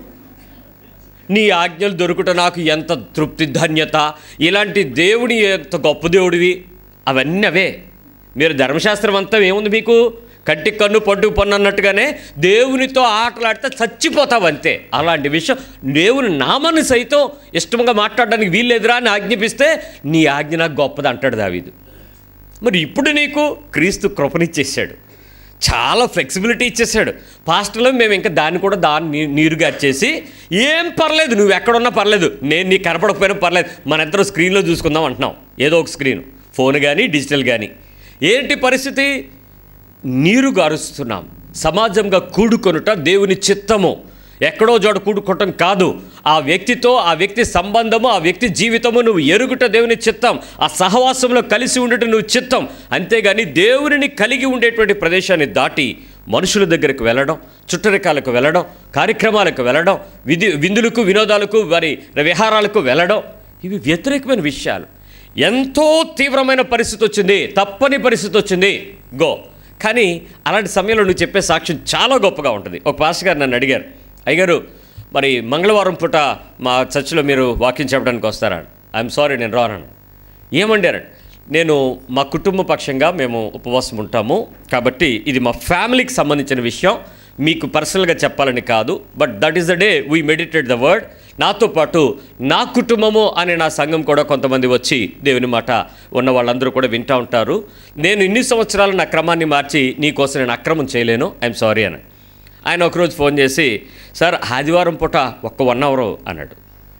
నీ ఆజ్ఞలు దొరుకుట నాకు ఎంత తృప్తి ధన్యత ఇలాంటి దేవుని ఎంత గొప్ప దేవుడివి అవన్నీ అవే మీరు ధర్మశాస్త్రం అంతా ఏముంది మీకు కంటి కన్ను పట్టు పన్ను అన్నట్టుగానే దేవునితో ఆటలాడితే చచ్చిపోతావు అంతే అలాంటి విషయం దేవుని నామాన్ని సైతం ఇష్టంగా మాట్లాడడానికి వీల్లేదురా అని ఆజ్ఞాపిస్తే నీ ఆజ్ఞ నాకు గొప్పది అంటాడు దావీదు మరి ఇప్పుడు నీకు క్రీస్తు కృపనిచ్చేసాడు చాలా ఫ్లెక్సిబిలిటీ ఇచ్చేసాడు పాస్టర్లో మేము ఇంకా దాన్ని కూడా దాన్ని నీ- నీరుగా చేసి ఏం పర్లేదు నువ్వు ఎక్కడున్నా పర్లేదు నేను నీకు కనపడకపోయినా పర్లేదు మన ఇద్దరు స్క్రీన్లో చూసుకుందాం అంటున్నాం ఏదో ఒక స్క్రీన్ ఫోన్ కానీ డిజిటల్ కానీ ఏంటి పరిస్థితి నీరు గారుస్తున్నాం సమాజంగా కూడుకొనుట దేవుని చిత్తము ఎక్కడో చోట కూడుకోవటం కాదు ఆ వ్యక్తితో ఆ వ్యక్తి సంబంధము ఆ వ్యక్తి జీవితము నువ్వు ఎరుగుట దేవుని చిత్తం ఆ సహవాసంలో కలిసి ఉండటం నువ్వు చిత్తం అంతేగాని దేవునిని కలిగి ఉండేటువంటి ప్రదేశాన్ని దాటి మనుషుల దగ్గరికి వెళ్ళడం చుట్టరికాలకు వెళ్ళడం కార్యక్రమాలకు వెళ్ళడం విధి విందులకు వినోదాలకు వారి విహారాలకు వెళ్ళడం ఇవి వ్యతిరేకమైన విషయాలు ఎంతో తీవ్రమైన పరిస్థితి వచ్చింది తప్పని పరిస్థితి వచ్చింది గో కానీ అలాంటి సమయంలో నువ్వు చెప్పే సాక్ష్యం చాలా గొప్పగా ఉంటుంది ఒక పాస్టర్ గారు నన్ను అడిగారు అయ్యగారు మరి మంగళవారం పూట మా చర్చిలో మీరు వాక్యం చెప్పడానికి వస్తారా ఐఎమ్ సారీ నేను రాను ఏమండారు నేను మా కుటుంబ పక్షంగా మేము ఉపవాసం ఉంటాము కాబట్టి ఇది మా ఫ్యామిలీకి సంబంధించిన విషయం మీకు పర్సనల్గా చెప్పాలని కాదు but that is the day we meditate the word నాతో పాటు నా కుటుంబము అనే నా సంఘం కూడా కొంతమంది వచ్చి దేవుని మాట ఉన్న వాళ్ళందరూ కూడా వింటూ ఉంటారు నేను ఇన్ని సంవత్సరాలు నా క్రమాన్ని మార్చి నీకోసం నేను అక్రమం చేయలేను ఐఎమ్ సారీ అని ఆయన ఒకరోజు ఫోన్ చేసి సార్ ఆదివారం పూట ఒక్క వన్ అవర్ అన్నాడు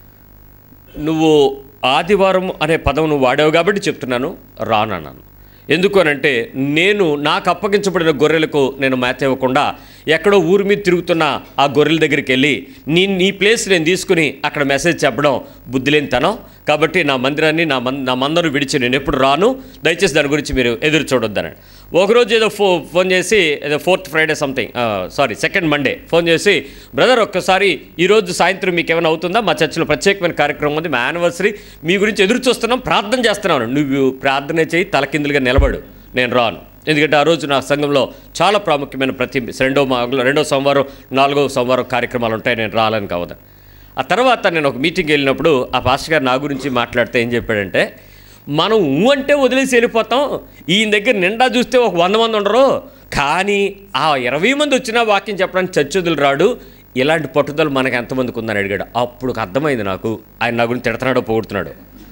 నువ్వు ఆదివారం అనే పదం నువ్వు వాడావు కాబట్టి చెప్తున్నాను రానన్నాను ఎందుకు అనంటే నేను నాకు అప్పగించబడిన గొర్రెలకు నేను మేత ఇవ్వకుండా ఎక్కడో ఊరి మీద తిరుగుతున్న ఆ గొర్రెల దగ్గరికి వెళ్ళి నీ నీ ప్లేస్ నేను తీసుకుని అక్కడ మెసేజ్ చెప్పడం బుద్ధి లేని తనం కాబట్టి నా మందిరాన్ని నా మన్ నా మందరు విడిచి నేను ఎప్పుడు రాను దయచేసి దాని గురించి మీరు ఎదురు చూడొద్దన్నాడు ఒకరోజు ఏదో ఫో ఫోన్ చేసి ఏదో fourth Friday something sorry second Monday phone చేసి బ్రదర్ ఒక్కసారి ఈరోజు సాయంత్రం మీకు ఏమైనా అవుతుందా మా చర్చిలో ప్రత్యేకమైన కార్యక్రమం ఉంది మా యానివర్సరీ మీ గురించి ఎదురు చూస్తున్నాం ప్రార్థన చేస్తున్నాను నువ్వు ప్రార్థన చేయి తలకిందులుగా నిలబడు నేను రాను ఎందుకంటే ఆ రోజు నా సంఘంలో చాలా ప్రాముఖ్యమైన ప్రతి రెండో మా రెండో సోమవారం నాలుగో సోమవారం కార్యక్రమాలు ఉంటాయి నేను రాలని కావద్దు ఆ తర్వాత నేను ఒక మీటింగ్కి వెళ్ళినప్పుడు ఆ పాస్టర్ గారు నా గురించి మాట్లాడితే ఏం చెప్పాడంటే మనం ఊ అంటే వదిలేసి వెళ్ళిపోతాం ఈయన దగ్గర నిండా చూస్తే ఒక వంద మంది ఉండరు కానీ ఆ ఇరవై మంది వచ్చినా వాక్యం చెప్పడానికి చర్చదులు రాడు ఇలాంటి పట్టుదల మనకు ఎంతమందికి ఉందని అడిగాడు అప్పుడు అర్థమైంది నాకు ఆయన నా గురించి తిడుతున్నాడో పొగుడుతున్నాడు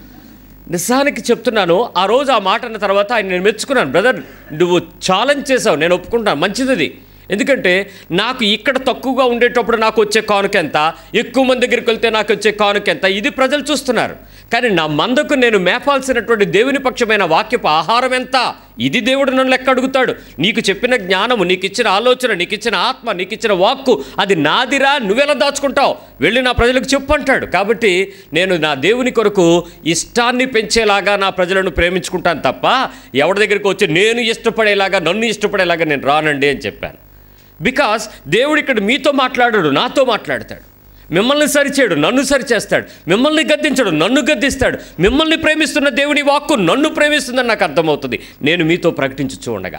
నిజానికి చెప్తున్నాను ఆ రోజు ఆ మాట అన్న తర్వాత ఆయన నేను మెచ్చుకున్నాను బ్రదర్ నువ్వు ఛాలెంజ్ చేసావు నేను ఒప్పుకుంటాను మంచిది అది. ఎందుకంటే నాకు ఇక్కడ తక్కువగా ఉండేటప్పుడు నాకు వచ్చే కానుక ఎంత ఎక్కువ మంది దగ్గరికి వెళ్తే నాకు వచ్చే కానుక ఎంత ఇది ప్రజలు చూస్తున్నారు కానీ నా మందకు నేను మేపాల్సినటువంటి దేవుని పక్షమైన వాక్యపు ఆహారం ఎంత ఇది దేవుడు నన్ను లెక్క అడుగుతాడు నీకు చెప్పిన జ్ఞానము నీకు ఇచ్చిన ఆలోచన నీకు ఇచ్చిన ఆత్మ నీకు ఇచ్చిన వాక్కు అది నాదిరా నువ్వెలా దాచుకుంటావు వెళ్ళి నా ప్రజలకు చెప్పు అంటాడు కాబట్టి నేను నా దేవుని కొరకు ఇష్టాన్ని పెంచేలాగా నా ప్రజలను ప్రేమించుకుంటాను తప్ప ఎవరి దగ్గరికి వచ్చి నేను ఇష్టపడేలాగా నన్ను ఇష్టపడేలాగా నేను రానండి అని చెప్పాను బికాస్ దేవుడు ఇక్కడ మీతో మాట్లాడాడు నాతో మాట్లాడతాడు మిమ్మల్ని సరిచేయడు నన్ను సరిచేస్తాడు మిమ్మల్ని గద్దించడు నన్ను గద్దిస్తాడు మిమ్మల్ని ప్రేమిస్తున్న దేవుని వాక్కు నన్ను ప్రేమిస్తుందని నాకు అర్థమవుతుంది నేను మీతో ప్రకటించుచూ ఉండగా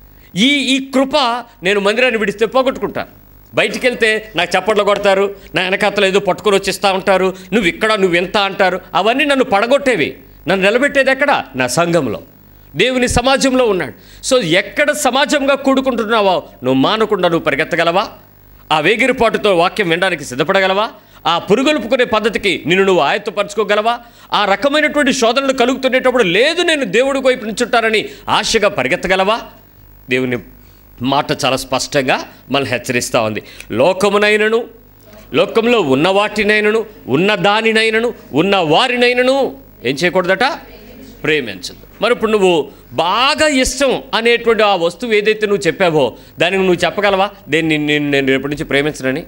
ఈ ఈ కృప నేను మందిరాన్ని విడిస్తే పోగొట్టుకుంటాను బయటికి వెళ్తే నాకు చప్పట్లు కొడతారు నా వెనకాతలు ఏదో పట్టుకొని వచ్చిస్తూ ఉంటారు నువ్వు ఇక్కడ నువ్వు ఎంత అంటారు అవన్నీ నన్ను పడగొట్టేవి నన్ను నిలబెట్టేది ఎక్కడ నా సంఘంలో దేవుని సమాజంలో ఉన్నాడు సో ఎక్కడ సమాజంగా కూడుకుంటున్నావో నువ్వు మానకుండా నువ్వు పరిగెత్తగలవా ఆ వేగిరిపాటుతో వాక్యం వినడానికి సిద్ధపడగలవా ఆ పురుగొలుపుకునే పద్ధతికి నిన్ను నువ్వు ఆయత్తపరచుకోగలవా ఆ రకమైనటువంటి శోధనలు కలుగుతునేటప్పుడు లేదు నేను దేవుడి వైపు నుంచుంటానని ఆశగా పరిగెత్తగలవా దేవుని మాట చాలా స్పష్టంగా మనల్ని హెచ్చరిస్తూ ఉంది లోకమునైనను లోకంలో ఉన్న వాటినైనను ఉన్న దానినైనను ఉన్న వారినైనను ఏం చేయకూడదట ప్రేమించదు మరి ఇప్పుడు నువ్వు బాగా ఇష్టం అనేటువంటి ఆ వస్తువు ఏదైతే నువ్వు చెప్పావో దానికి నువ్వు చెప్పగలవా దేన్ని నేను నేను రేపటి నుంచి ప్రేమించనని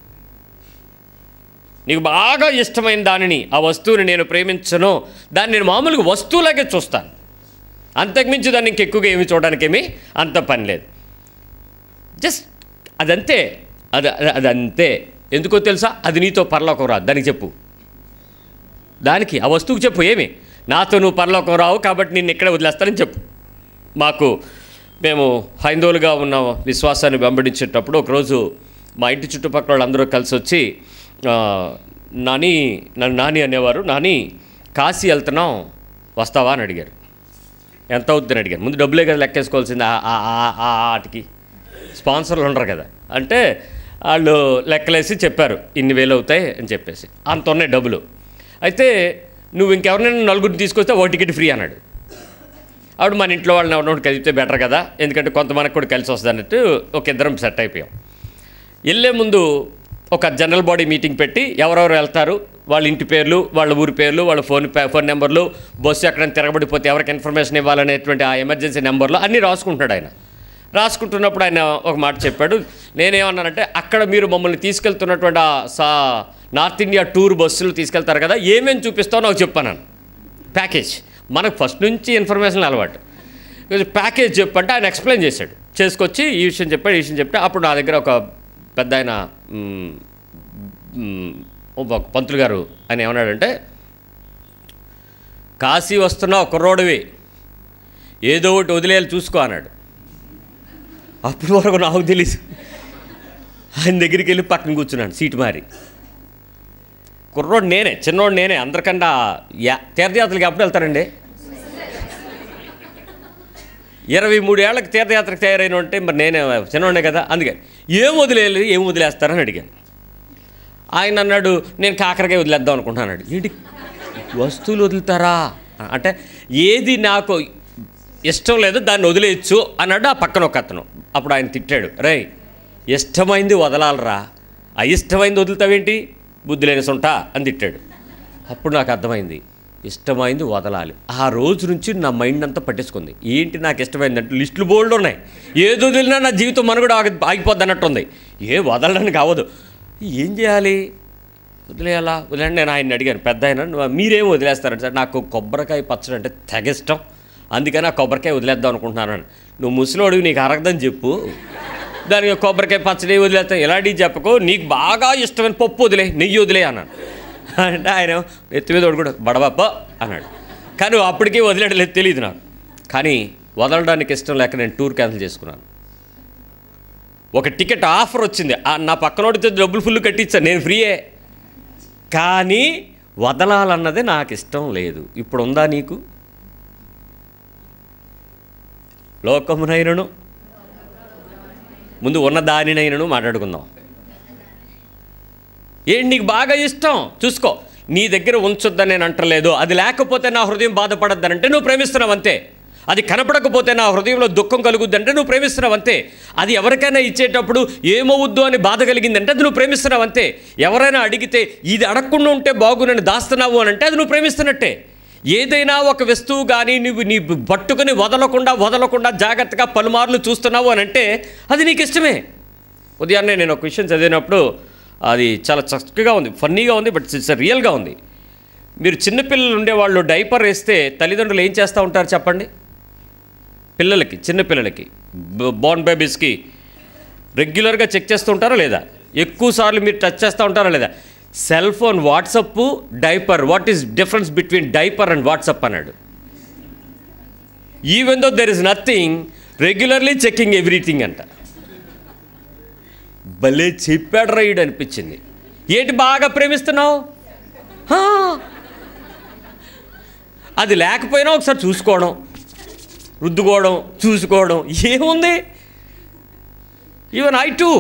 నీకు బాగా ఇష్టమైన దానిని ఆ వస్తువుని నేను ప్రేమించను దాన్ని నేను మామూలుగా వస్తువులాగే చూస్తాను అంతకుమించి దాన్ని ఇంకెక్కువగా ఏమి చూడడానికేమీ అంత పని లేదు జస్ట్ అదంతే అది అది- అదంతే ఎందుకో తెలుసా అది నీతో పరలోకం రాదు దానికి చెప్పు దానికి ఆ వస్తువుకి చెప్పు ఏమి నాతో నువ్వు పరలోకం రావు కాబట్టి నేను ఇక్కడే వదిలేస్తానని చెప్పు మాకు మేము హైందవులుగా ఉన్న విశ్వాసాన్ని వెంబడించేటప్పుడు ఒకరోజు మా ఇంటి చుట్టుపక్కల వాళ్ళందరూ కలిసి వచ్చి ఆ, నాని నన్ను నాని అనేవారు నాని కాశీ వెళ్తున్నాం వస్తావా అని అడిగారు ఎంత అవుతుందని అడిగారు ముందు డబ్బులే కదా లెక్కేసుకోవాల్సింది ఆ- ఆ- ఆ- ఆ ఆటకి స్పాన్సర్లు ఉండరు కదా అంటే వాళ్ళు లెక్కలేసి చెప్పారు ఇన్ని వేలు అవుతాయి అని చెప్పేసి అంత ఉన్నాయి డబ్బులు అయితే నువ్వు ఇంకెవరినైనా నలుగురిని తీసుకొస్తే ఓ టికెట్ ఫ్రీ అన్నాడు ఆవిడ మన ఇంట్లో వాళ్ళని ఎవరినోటి కలిపితే బెటర్ కదా ఎందుకంటే కొంతమందికి కూడా కలిసి వస్తుంది అన్నట్టు ఒక ఇద్దరం సెట్ అయిపోయాం వెళ్ళే ముందు ఒక జనరల్ బాడీ మీటింగ్ పెట్టి ఎవరెవరు వెళ్తారు వాళ్ళ ఇంటి పేర్లు వాళ్ళ ఊరి పేర్లు వాళ్ళ ఫోన్ పే- ఫోన్ నెంబర్లు బస్సు ఎక్కడైనా తిరగబడిపోతే ఎవరికి ఇన్ఫర్మేషన్ ఇవ్వాలనేటువంటి ఆ ఎమర్జెన్సీ నెంబర్లు అన్నీ రాసుకుంటున్నాడు ఆయన రాసుకుంటున్నప్పుడు ఆయన ఒక మాట చెప్పాడు నేనేమన్నానంటే అక్కడ మీరు మమ్మల్ని తీసుకెళ్తున్నటువంటి ఆ సా నార్త్ ఇండియా టూర్ బస్సులు తీసుకెళ్తారు కదా ఏమేమి చూపిస్తావో నాకు చెప్పాను ప్యాకేజ్ మనకు ఫస్ట్ నుంచి ఇన్ఫర్మేషన్ అలవాటు కొంచెం ప్యాకేజ్ చెప్పంటే ఆయన ఎక్స్ప్లెయిన్ చేశాడు చేసుకొచ్చి ఈ విషయం చెప్పాడు ఈ విషయం చెప్తే అప్పుడు నా దగ్గర ఒక పెద్ద ఆయన మ్, మ్, ఒక పంతులు గారు ఆయన ఏమన్నాడంటే కాశీ వస్తున్నావు కుర్రోడివి ఏదో ఒకటి వదిలేయాలి చూసుకో అన్నాడు అప్పటి వరకు నాకు తెలీదు ఆయన దగ్గరికి వెళ్ళి పక్కన కూర్చున్నాను సీటు మారి కుర్రోడు నేనే చిన్నోడు నేనే అందరికన్నా యా తీర్థయాత్రలకి ఎప్పుడు వెళ్తారండి ఇరవై మూడు ఏళ్ళకి తీర్థయాత్రకు తయారైన ఉంటే మరి నేనే చిన్నోడే కదా అందుకని ఏం వదిలేయాలి ఏం వదిలేస్తారని అడిగాను ఆయన అన్నాడు నేను కాకరకాయ వదిలేద్దాం అనుకుంటున్నాను అన్నాడు ఏంటి వస్తువులు వదులుతారా అంటే ఏది నాకు ఇష్టం లేదు దాన్ని వదిలేయచ్చు అన్నాడు ఆ పక్కన ఒక అతను అప్పుడు ఆయన తిట్టాడు రే ఇష్టమైంది వదలాలరా అయిష్టమైంది వదులుతావేంటి బుద్ధి లేని సొంట అని తిట్టాడు అప్పుడు నాకు అర్థమైంది ఇష్టమైంది వదలాలి ఆ రోజు నుంచి నా మైండ్ అంతా పట్టేసుకుంది ఏంటి నాకు ఇష్టమైందంటే లిస్టులు బోల్డ్ ఉన్నాయి ఏది వదిలినా నా జీవితం మనుగడ ఆగి ఆగిపోద్ది అన్నట్టుంది ఏ వదలడానికి అవ్వదు ఏం చేయాలి వదిలేయాలా వదిలేండి నేను ఆయన అడిగాను పెద్ద ఆయన "నువ్వు- మీరేం వదిలేస్తారంటే సార్ నాకు కొబ్బరికాయ పచ్చడి అంటే తెగ ఇష్టం అందుకని ఆ కొబ్బరికాయ వదిలేద్దాం అనుకుంటున్నాను అని. నువ్వు ముసలోడివి నీకు అరగదని చెప్పు దానికి కొబ్బరికాయ పచ్చడి వదిలేస్తాం ఇలాంటివి చెప్పకు నీకు బాగా ఇష్టమైన పప్పు వదిలే నెయ్యి వదిలే అన్నాను అంటే ఆయన ఎత్తి మీద కూడా బడబాప్ప అన్నాడు కానీ అప్పటికీ వదిలేయలేదు తెలియదు నాకు కానీ వదలడానికి ఇష్టం లేక నేను టూర్ క్యాన్సిల్ చేసుకున్నాను ఒక టికెట్ ఆఫర్ వచ్చింది ఆ నా పక్కనోడితో డబ్బులు ఫుల్ కట్టించాను నేను ఫ్రీయే కానీ వదలాలన్నది నాకు ఇష్టం లేదు ఇప్పుడు ఉందా నీకు లోకమునైనను ముందు ఉన్న దానినైనను మాట్లాడుకుందాం ఏంటి నీకు బాగా ఇష్టం చూసుకో నీ దగ్గర ఉంచొద్దని నేను అంటలేదు అది లేకపోతే నా హృదయం బాధపడద్దని అంటే నువ్వు ప్రేమిస్తున్నావు అంతే అది కనపడకపోతే నా హృదయంలో దుఃఖం కలుగుద్దంటే నువ్వు ప్రేమిస్తున్నావు అంతే అది ఎవరికైనా ఇచ్చేటప్పుడు ఏమవుద్దు అని బాధ కలిగిందంటే అది నువ్వు ప్రేమిస్తున్నావు అంతే ఎవరైనా అడిగితే ఇది అడగకుండా ఉంటే బాగునని దాస్తున్నావు అని అంటే అది నువ్వు ప్రేమిస్తున్నట్టే ఏదైనా ఒక వస్తువు కానీ నువ్వు నీ పట్టుకుని వదలకుండా వదలకుండా జాగ్రత్తగా పలుమార్లు చూస్తున్నావు అని అంటే అది నీకు ఇష్టమే ఉదయాన్నే నేను ఒక విషయం చదివినప్పుడు అది చాలా చక్కగా ఉంది ఫన్నీగా ఉంది బట్ ఇట్స్ రియల్గా ఉంది మీరు చిన్నపిల్లలు ఉండేవాళ్ళు డైపర్ వేస్తే తల్లిదండ్రులు ఏం చేస్తూ ఉంటారు చెప్పండి పిల్లలకి చిన్నపిల్లలకి బోర్న్ బేబీస్కి రెగ్యులర్గా చెక్ చేస్తూ ఉంటారా లేదా ఎక్కువ సార్లు మీరు టచ్ చేస్తూ ఉంటారా లేదా cell phone WhatsApp diaper what is difference between diaper and WhatsApp అన్నాడు even though there is nothing regularly checking everything అంట భలే చెప్పాడు రైడ్ అనిపించింది ఏంటి బాగా ప్రేమిస్తున్నావు హా. అది లేకపోయినా ఒకసారి చూసుకోవడం రుద్దుకోవడం చూసుకోవడం ఏముంది ఈవెన్ ఐ టూ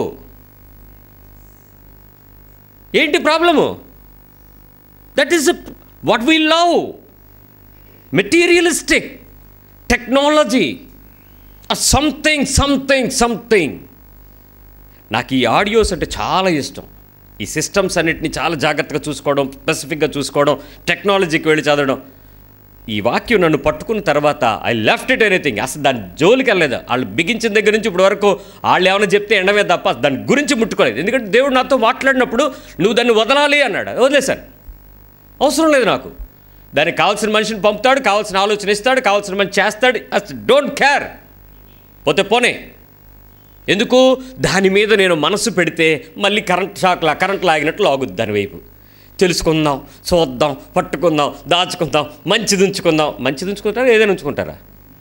ఏంటి problem that is what we love materialistic technology something something something నాకు ఈ ఆడియోస్ అంటే చాలా ఇష్టం ఈ సిస్టమ్స్ అన్నిటిని చాలా జాగ్రత్తగా చూసుకోవడం స్పెసిఫిక్గా చూసుకోవడం టెక్నాలజీకి వెళ్ళి చదవడం ఈ వాక్యం నన్ను పట్టుకున్న తర్వాత ఐ లెఫ్ట్ ఇట్ ఎనీథింగ్ అసలు దాని జోలికి వెళ్ళలేదు వాళ్ళు బిగించిన దగ్గర నుంచి ఇప్పుడు వరకు వాళ్ళు ఏమైనా చెప్తే ఎండమే తప్ప దాని గురించి ముట్టుకోలేదు ఎందుకంటే దేవుడు నాతో మాట్లాడినప్పుడు నువ్వు దాన్ని వదలాలి అన్నాడు వదిలేశాను అవసరం లేదు నాకు దానికి కావాల్సిన మనిషిని పంపుతాడు కావాల్సిన ఆలోచన ఇస్తాడు కావాల్సిన మనిషి చేస్తాడు అసలు డోంట్ కేర్ పోతే పోనే ఎందుకు దాని మీద నేను మనసు పెడితే మళ్ళీ కరెంట్ షాక్లా కరెంట్ లాగినట్లు లాగుద్ది దాని వైపు తెలుసుకుందాం చూద్దాం పట్టుకుందాం దాచుకుందాం మంచిది ఉంచుకుందాం మంచిది ఉంచుకుంటారా ఏదైనా ఉంచుకుంటారా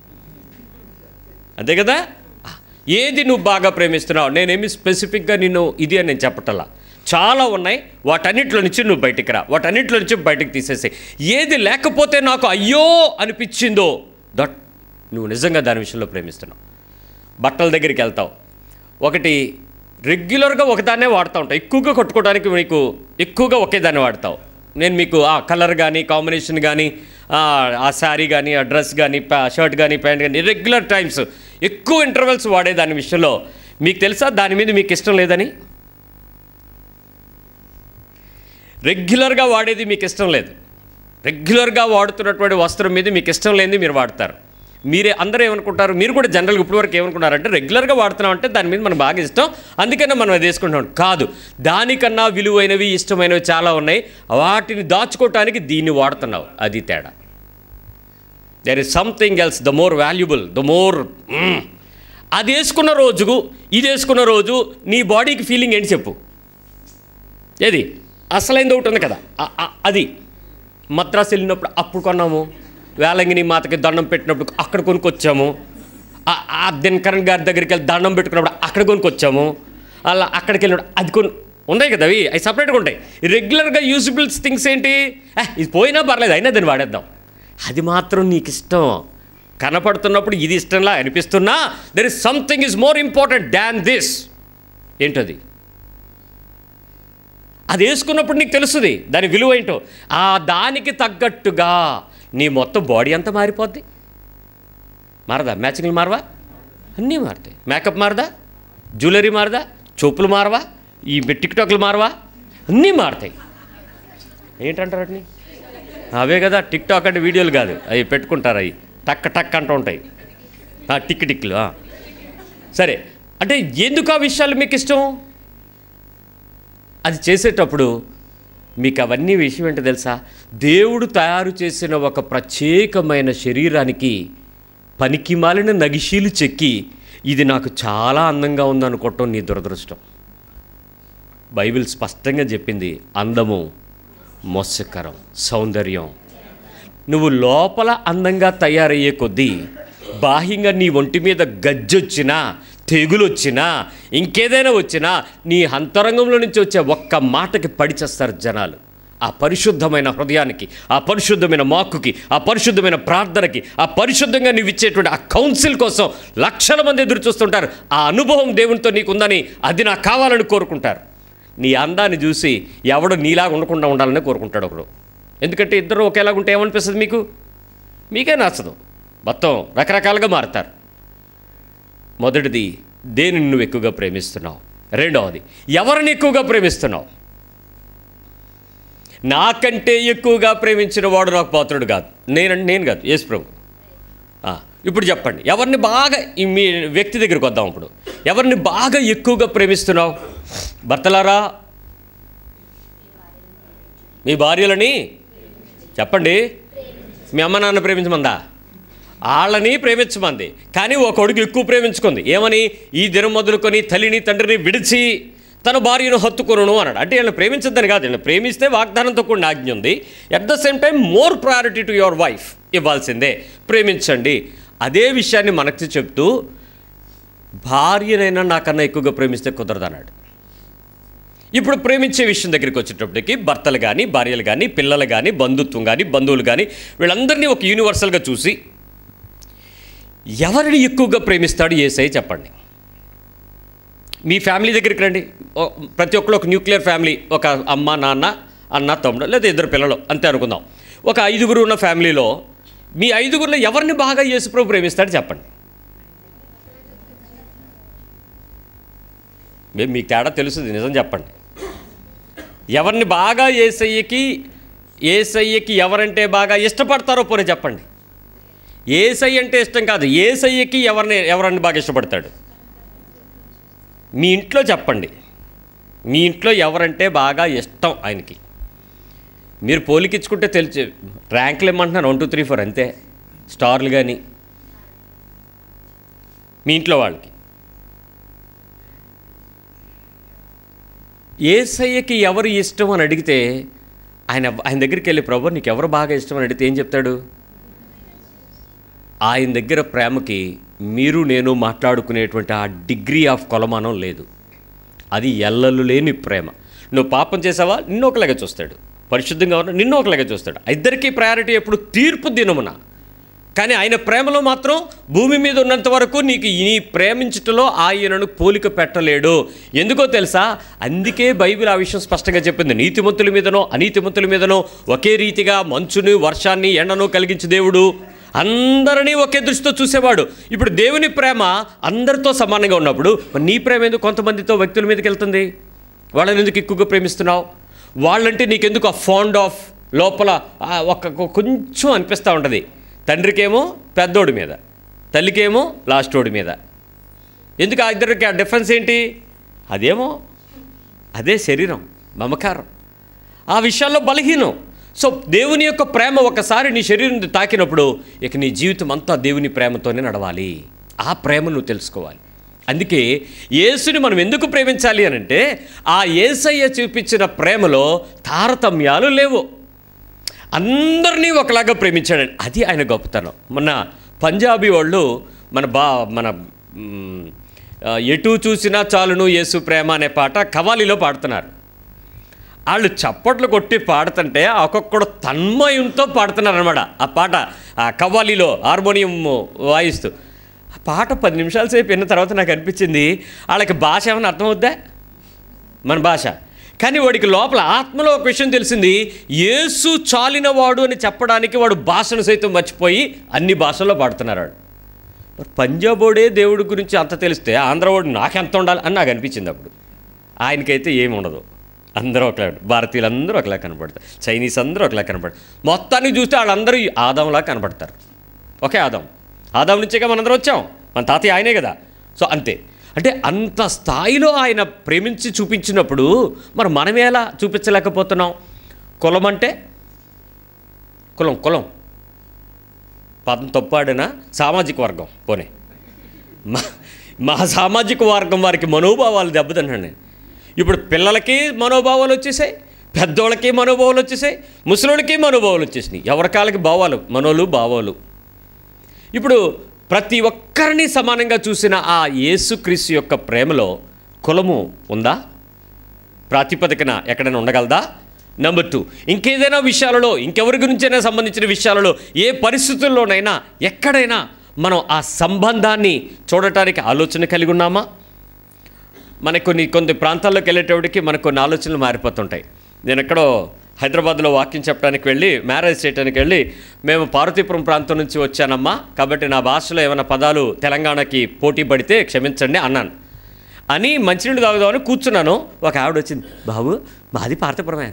అంతే కదా ఏది నువ్వు బాగా ప్రేమిస్తున్నావు నేనేమి స్పెసిఫిక్గా నిన్ను ఇది అని నేను చెప్పటల్లా చాలా ఉన్నాయి వాటన్నిటిలో నుంచి నువ్వు బయటికి రా వాటన్నిటిలో నుంచి బయటికి తీసేసి ఏది లేకపోతే నాకు అయ్యో అనిపించిందో దట్ నువ్వు నిజంగా దాని విషయంలో ప్రేమిస్తున్నావు బట్టల దగ్గరికి వెళ్తావు ఒకటి రెగ్యులర్గా ఒకదాన్నే వాడుతూ ఉంటావు ఎక్కువగా కొట్టుకోవడానికి నీకు ఎక్కువగా ఒకే దాన్ని వాడతావు నేను మీకు ఆ కలర్ కానీ కాంబినేషన్ కానీ ఆ శారీ కానీ ఆ డ్రెస్ కానీ షర్ట్ కానీ ప్యాంట్ కానీ రెగ్యులర్ టైమ్స్ ఎక్కువ ఇంటర్వెల్స్ వాడే దాని విషయంలో మీకు తెలుసా దాని మీద మీకు ఇష్టం లేదని రెగ్యులర్గా వాడేది మీకు ఇష్టం లేదు రెగ్యులర్గా వాడుతున్నటువంటి వస్త్రం మీద మీకు ఇష్టం లేనిది మీరు వాడతారు మీరే అందరూ ఏమనుకుంటారు మీరు కూడా జనరల్గా ఇప్పటివరకు ఏమనుకుంటారంటే రెగ్యులర్గా వాడుతున్నాం అంటే దాని మీద మనకు బాగా ఇష్టం అందుకనే మనం అది వేసుకుంటాం కాదు దానికన్నా విలువైనవి ఇష్టమైనవి చాలా ఉన్నాయి వాటిని దాచుకోవటానికి దీన్ని వాడుతున్నావు అది తేడా there is something else the more valuable the more అది వేసుకున్న రోజుకు ఇది వేసుకున్న రోజు నీ బాడీకి ఫీలింగ్ ఏంటి చెప్పు ఏది అసలైంది ఒకటి ఉంది కదా ఆ- ఆ- అది మద్రాసు వెళ్ళినప్పుడు అప్పుడు కొన్నాము వేలంగిని మాతకి దండం పెట్టినప్పుడు అక్కడ కొనుక్కొచ్చాము ఆ- ఆ దినకరణ్ గారి దగ్గరికి వెళ్ళి దండం పెట్టుకున్నప్పుడు అక్కడ కొనుక్కొచ్చాము అలా అక్కడికి వెళ్ళినప్పుడు అది కొను ఉన్నాయి కదా అవి అవి సపరేట్గా ఉంటాయి రెగ్యులర్గా యూజబుల్స్ థింగ్స్ ఏంటి "ఆ, ఇది పోయినా పర్లేదు అయినా దాన్ని వాడేద్దాం అది మాత్రం నీకు ఇష్టం కనపడుతున్నప్పుడు ఇది ఇష్టంలా అనిపిస్తున్నా there is something is more important than this ఏంటది అది వేసుకున్నప్పుడు నీకు తెలుస్తుంది దాని విలువ ఏంటో ఆ దానికి తగ్గట్టుగా నీ మొత్తం బాడీ అంతా మారిపోద్ది మారదా మ్యాచింగ్లు మారవా అన్నీ మారుతాయి మేకప్ మారదా జ్యువెలరీ మారదా చొప్పులు మారవా ఈ టిక్టాక్లు మారవా అన్నీ మారుతాయి ఏంటంటారు వాటిని అవే కదా టిక్ టాక్ అంటే వీడియోలు కాదు అవి పెట్టుకుంటారు అవి టక్ టక్ అంటూ ఉంటాయి ఆ, టిక్ టిక్లు ఆ. సరే అంటే ఎందుకు ఆ విషయాలు మీకు ఇష్టం అది చేసేటప్పుడు మీకు అవన్నీ విషయం ఏంటో తెలుసా దేవుడు తయారు చేసిన ఒక ప్రత్యేకమైన శరీరానికి పనికి మాలిన నగిషీలు చెక్కి ఇది నాకు చాలా అందంగా ఉందనుకోవటం నీ దురదృష్టం బైబిల్ స్పష్టంగా చెప్పింది అందము మోసకరం సౌందర్యం నువ్వు లోపల అందంగా తయారయ్యే కొద్దీ బాహ్యంగా నీ ఒంటి మీద గజ్జొచ్చినా తెగులొచ్చినా ఇంకేదైనా వచ్చినా నీ అంతరంగంలో నుంచి వచ్చే ఒక్క మాటకి పడిచేస్తారు జనాలు ఆ పరిశుద్ధమైన హృదయానికి ఆ పరిశుద్ధమైన మాకుకి ఆ పరిశుద్ధమైన ప్రార్థనకి ఆ పరిశుద్ధంగా నీవు ఇచ్చేటువంటి ఆ కౌన్సిల్ కోసం లక్షల మంది ఎదురు చూస్తుంటారు ఆ అనుభవం దేవునితో నీకుందని అది నాకు కావాలని కోరుకుంటారు నీ అందాన్ని చూసి ఎవడు నీలాగా ఉండకుండా ఉండాలని కోరుకుంటాడు ఒకడు ఎందుకంటే ఇద్దరు ఒకేలాగా ఉంటే ఏమనిపిస్తుంది మీకు మీకే నచ్చదు మొత్తం రకరకాలుగా మారుతారు మొదటిది దేనిని నువ్వు ఎక్కువగా ప్రేమిస్తున్నావు రెండవది ఎవరిని ఎక్కువగా ప్రేమిస్తున్నావు నాకంటే ఎక్కువగా ప్రేమించిన వాడు నాకు పాత్రుడు కాదు నేను నేను కాదు యేసు ప్రభు ఆ, ఇప్పుడు చెప్పండి ఎవరిని బాగా ఈ మీ వ్యక్తి దగ్గరికి వద్దాం ఇప్పుడు ఎవరిని బాగా ఎక్కువగా ప్రేమిస్తున్నావు భర్తలారా మీ భార్యలని చెప్పండి మీ అమ్మ నాన్న ప్రేమించమందా వాళ్ళని ప్రేమించమంది కానీ ఒక కొడుకు ఎక్కువ ప్రేమించుకుంది ఏమని ఈ దినం మొదలుకొని తల్లిని తండ్రిని విడిచి తన భార్యను హత్తుకొనును అన్నాడు అంటే వీళ్ళని ప్రేమించద్దని కాదు వీళ్ళని ప్రేమిస్తే వాగ్దానంతో కూడిన ఆజ్ఞ ఉంది at the same time more priority to your wife ఇవ్వాల్సిందే ప్రేమించండి అదే విషయాన్ని మనకు చెప్తూ భార్యనైనా నాకన్నా ఎక్కువగా ప్రేమిస్తే కుదరదన్నాడు ఇప్పుడు ప్రేమించే విషయం దగ్గరికి వచ్చేటప్పటికి భర్తలు కానీ భార్యలు కానీ పిల్లలు కానీ బంధుత్వం కానీ బంధువులు కానీ వీళ్ళందరినీ ఒక యూనివర్సల్గా చూసి ఎవరిని ఎక్కువగా ప్రేమిస్తాడు ఏసై చెప్పండి మీ ఫ్యామిలీ దగ్గరికి రండి ఓ- ప్రతి ఒక్కరు ఒక న్యూక్లియర్ ఫ్యామిలీ ఒక అమ్మ నాన్న అన్న తమ్ముడు లేదా ఇద్దరు పిల్లలు అంతే అనుకుందాం ఒక ఐదుగురు ఉన్న ఫ్యామిలీలో మీ ఐదుగురిలో ఎవరిని బాగా యేసుప్రభు ప్రేమిస్తాడు చెప్పండి మేము మీకు తేడా తెలుస్తుంది నిజం చెప్పండి ఎవరిని బాగా ఏసయ్యకి ఏసయ్యకి ఎవరంటే బాగా ఇష్టపడతారో పోనీ చెప్పండి ఏసై అంటే ఇష్టం కాదు ఏసయ్యకి ఎవరిని ఎవరిని బాగా ఇష్టపడతాడు మీ ఇంట్లో చెప్పండి మీ ఇంట్లో ఎవరంటే బాగా ఇష్టం ఆయనకి మీరు పోలికిచ్చుకుంటే తెలిసి ర్యాంకులు ఇమ్మంటున్నారు వన్ టూ త్రీ ఫోర్ అంతే స్టార్లు కానీ మీ ఇంట్లో వాళ్ళకి ఏసయ్యకి ఎవరు ఇష్టం అని అడిగితే ఆయన ఆయన దగ్గరికి వెళ్ళి ప్రభు నీకు ఎవరు బాగా ఇష్టం అని అడిగితే ఏం చెప్తాడు ఆయన దగ్గర ప్రేమకి మీరు నేను మాట్లాడుకునేటువంటి ఆ డిగ్రీ ఆఫ్ కొలమానం లేదు అది ఎల్లలు లేని ప్రేమ నువ్వు పాపం చేసావా నిన్ను ఒకలాగా చూస్తాడు పరిశుద్ధంగా ఉన్నా నిన్ను ఒకలాగా చూస్తాడు ఇద్దరికీ ప్రయారిటీ ఎప్పుడు తీర్పు దినమున కానీ ఆయన ప్రేమలో మాత్రం భూమి మీద ఉన్నంత వరకు నీకు ఈ ప్రేమించుటలో ఆయనను పోలిక పెట్టలేడు ఎందుకో తెలుసా అందుకే బైబిల్ ఆ విషయం స్పష్టంగా చెప్పింది నీతిమంతుల మీదనో అనీతిమంతుల మీదనో ఒకే రీతిగా మంచుని వర్షాన్ని ఎండను కలిగించే దేవుడు అందరినీ ఒకే దృష్టితో చూసేవాడు ఇప్పుడు దేవుని ప్రేమ అందరితో సమానంగా ఉన్నప్పుడు మరి నీ ప్రేమ ఎందుకు కొంతమందితో వ్యక్తుల మీదకి వెళ్తుంది వాళ్ళని ఎందుకు ఎక్కువగా ప్రేమిస్తున్నావు వాళ్ళంటే నీకెందుకు ఆ ఫాండ్ ఆఫ్ లోపల ఆ ఒక ఒక కొంచెం అనిపిస్తూ ఉంటుంది తండ్రికేమో పెద్దోడి మీద తల్లికేమో లాస్టోడి మీద ఎందుకు ఆ ఇద్దరికి ఆ డిఫరెన్స్ ఏంటి అదేమో అదే శరీరం మమకారం ఆ విషయాల్లో బలహీనం సో దేవుని యొక్క ప్రేమ ఒకసారి నీ శరీరం తాకినప్పుడు ఇక నీ జీవితం అంతా దేవుని ప్రేమతోనే నడవాలి ఆ ప్రేమ నువ్వు తెలుసుకోవాలి అందుకే యేసుని మనం ఎందుకు ప్రేమించాలి అని అంటే ఆ యేసయ్య చూపించిన ప్రేమలో తారతమ్యాలు లేవు అందరినీ ఒకలాగా ప్రేమించాడని అది ఆయన గొప్పతనం మొన్న పంజాబీ వాళ్ళు మన బా మన మ్, ఆ, ఎటు చూసినా చాలును యేసు ప్రేమ అనే పాట కవాలీలో పాడుతున్నారు వాళ్ళు చప్పట్లు కొట్టి పాడుతుంటే ఒక్కొక్కడు తన్మయంతో పాడుతున్నారు అనమాట ఆ పాట ఆ కవ్వాలీలో హార్మోనియం వాయిస్తూ ఆ పాట పది నిమిషాల సేపు విన్న తర్వాత నాకు అనిపించింది వాళ్ళకి భాష ఏమైనా అర్థమవుద్దా మన భాష కానీ వాడికి లోపల ఆత్మలో ఒక విషయం తెలిసింది యేసు చాలినవాడు అని చెప్పడానికి వాడు భాషను సైతం మర్చిపోయి అన్ని భాషల్లో పాడుతున్నారు వాడు మరి పంజాబోడే దేవుడి గురించి అంత తెలిస్తే ఆంధ్రవాడు నాకెంత ఉండాలి అని నాకు అనిపించింది అప్పుడు ఆయనకైతే ఏమి ఉండదు అందరూ ఒకలా భారతీయులందరూ ఒకలా కనపడతారు చైనీస్ అందరూ ఒకలా కనపడతారు మొత్తాన్ని చూస్తే వాళ్ళందరూ ఈ ఆదంలా కనపడతారు ఒకే ఆదాం ఆదాం నుంచేగా మనందరం వచ్చాం మన తాతయ్య ఆయనే కదా సో అంతే అంటే అంత స్థాయిలో ఆయన ప్రేమించి చూపించినప్పుడు మరి మనం ఎలా చూపించలేకపోతున్నాం కులం అంటే కులం కులం పదం తప్పాడిన సామాజిక వర్గం పోనీ మా మా సామాజిక వర్గం వారికి మనోభావాలు దెబ్బతిన్నాను ఇప్పుడు పిల్లలకి మనోభావాలు వచ్చేసాయి పెద్దోళ్ళకి మనోభావాలు వచ్చేసాయి ముసలోళ్ళకి మనోభావాలు వచ్చేసినాయి ఎవరి కాళ్ళకి భావాలు మనోలు భావాలు ఇప్పుడు ప్రతి ఒక్కరిని సమానంగా చూసిన ఆ యేసుక్రీస్తు యొక్క ప్రేమలో కులము ఉందా ప్రాతిపదికన ఎక్కడైనా ఉండగలదా నెంబర్ టూ ఇంకేదైనా విషయాలలో ఇంకెవరి గురించైనా సంబంధించిన విషయాలలో ఏ పరిస్థితుల్లోనైనా ఎక్కడైనా మనం ఆ సంబంధాన్ని చూడటానికి ఆలోచన కలిగి ఉన్నామా మనకు కొన్ని కొన్ని ప్రాంతాల్లోకి వెళ్ళేటప్పటికి మనకు కొన్ని ఆలోచనలు మారిపోతుంటాయి నేను ఎక్కడో హైదరాబాద్లో వాకింగ్ చెప్పడానికి వెళ్ళి మ్యారేజ్ చేయడానికి వెళ్ళి మేము పార్వతీపురం ప్రాంతం నుంచి వచ్చానమ్మా కాబట్టి నా భాషలో ఏమైనా పదాలు తెలంగాణకి పోటీ పడితే క్షమించండి అన్నాను అని మంచినీళ్ళు తాగుదామని కూర్చున్నాను ఒక ఆవిడ వచ్చింది బాబు మాది పార్వతీపురమే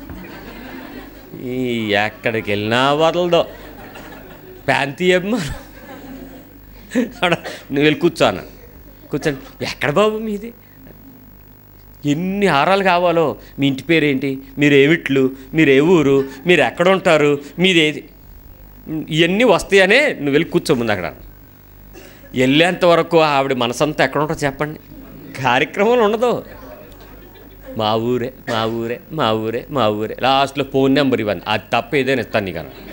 ఈ ఎక్కడికి వెళ్ళినా వదలదో ప్రాంతీయ అభిమానం ఆడ నువ్వు వెళ్ళి కూర్చో అన్నాను కూర్చొని ఎక్కడ బాబు మీది ఎన్ని హారాలు కావాలో మీ ఇంటి పేరేంటి మీరు ఏమిట్లు మీరు ఏ ఊరు మీరు ఎక్కడ ఉంటారు మీది ఏది ఇవన్నీ వస్తాయనే నువ్వు వెళ్ళి కూర్చో ముందు అక్కడ వెళ్ళేంత వరకు ఆవిడ మనసంతా ఎక్కడ ఉంటుందో చెప్పండి కార్యక్రమం ఉండదు మా ఊరే మా ఊరే మా ఊరే మా ఊరే లాస్ట్లో ఫోన్ నెంబర్ ఇవ్వండి అది తప్ప ఏదైనా ఇస్తాను నీకు అన్న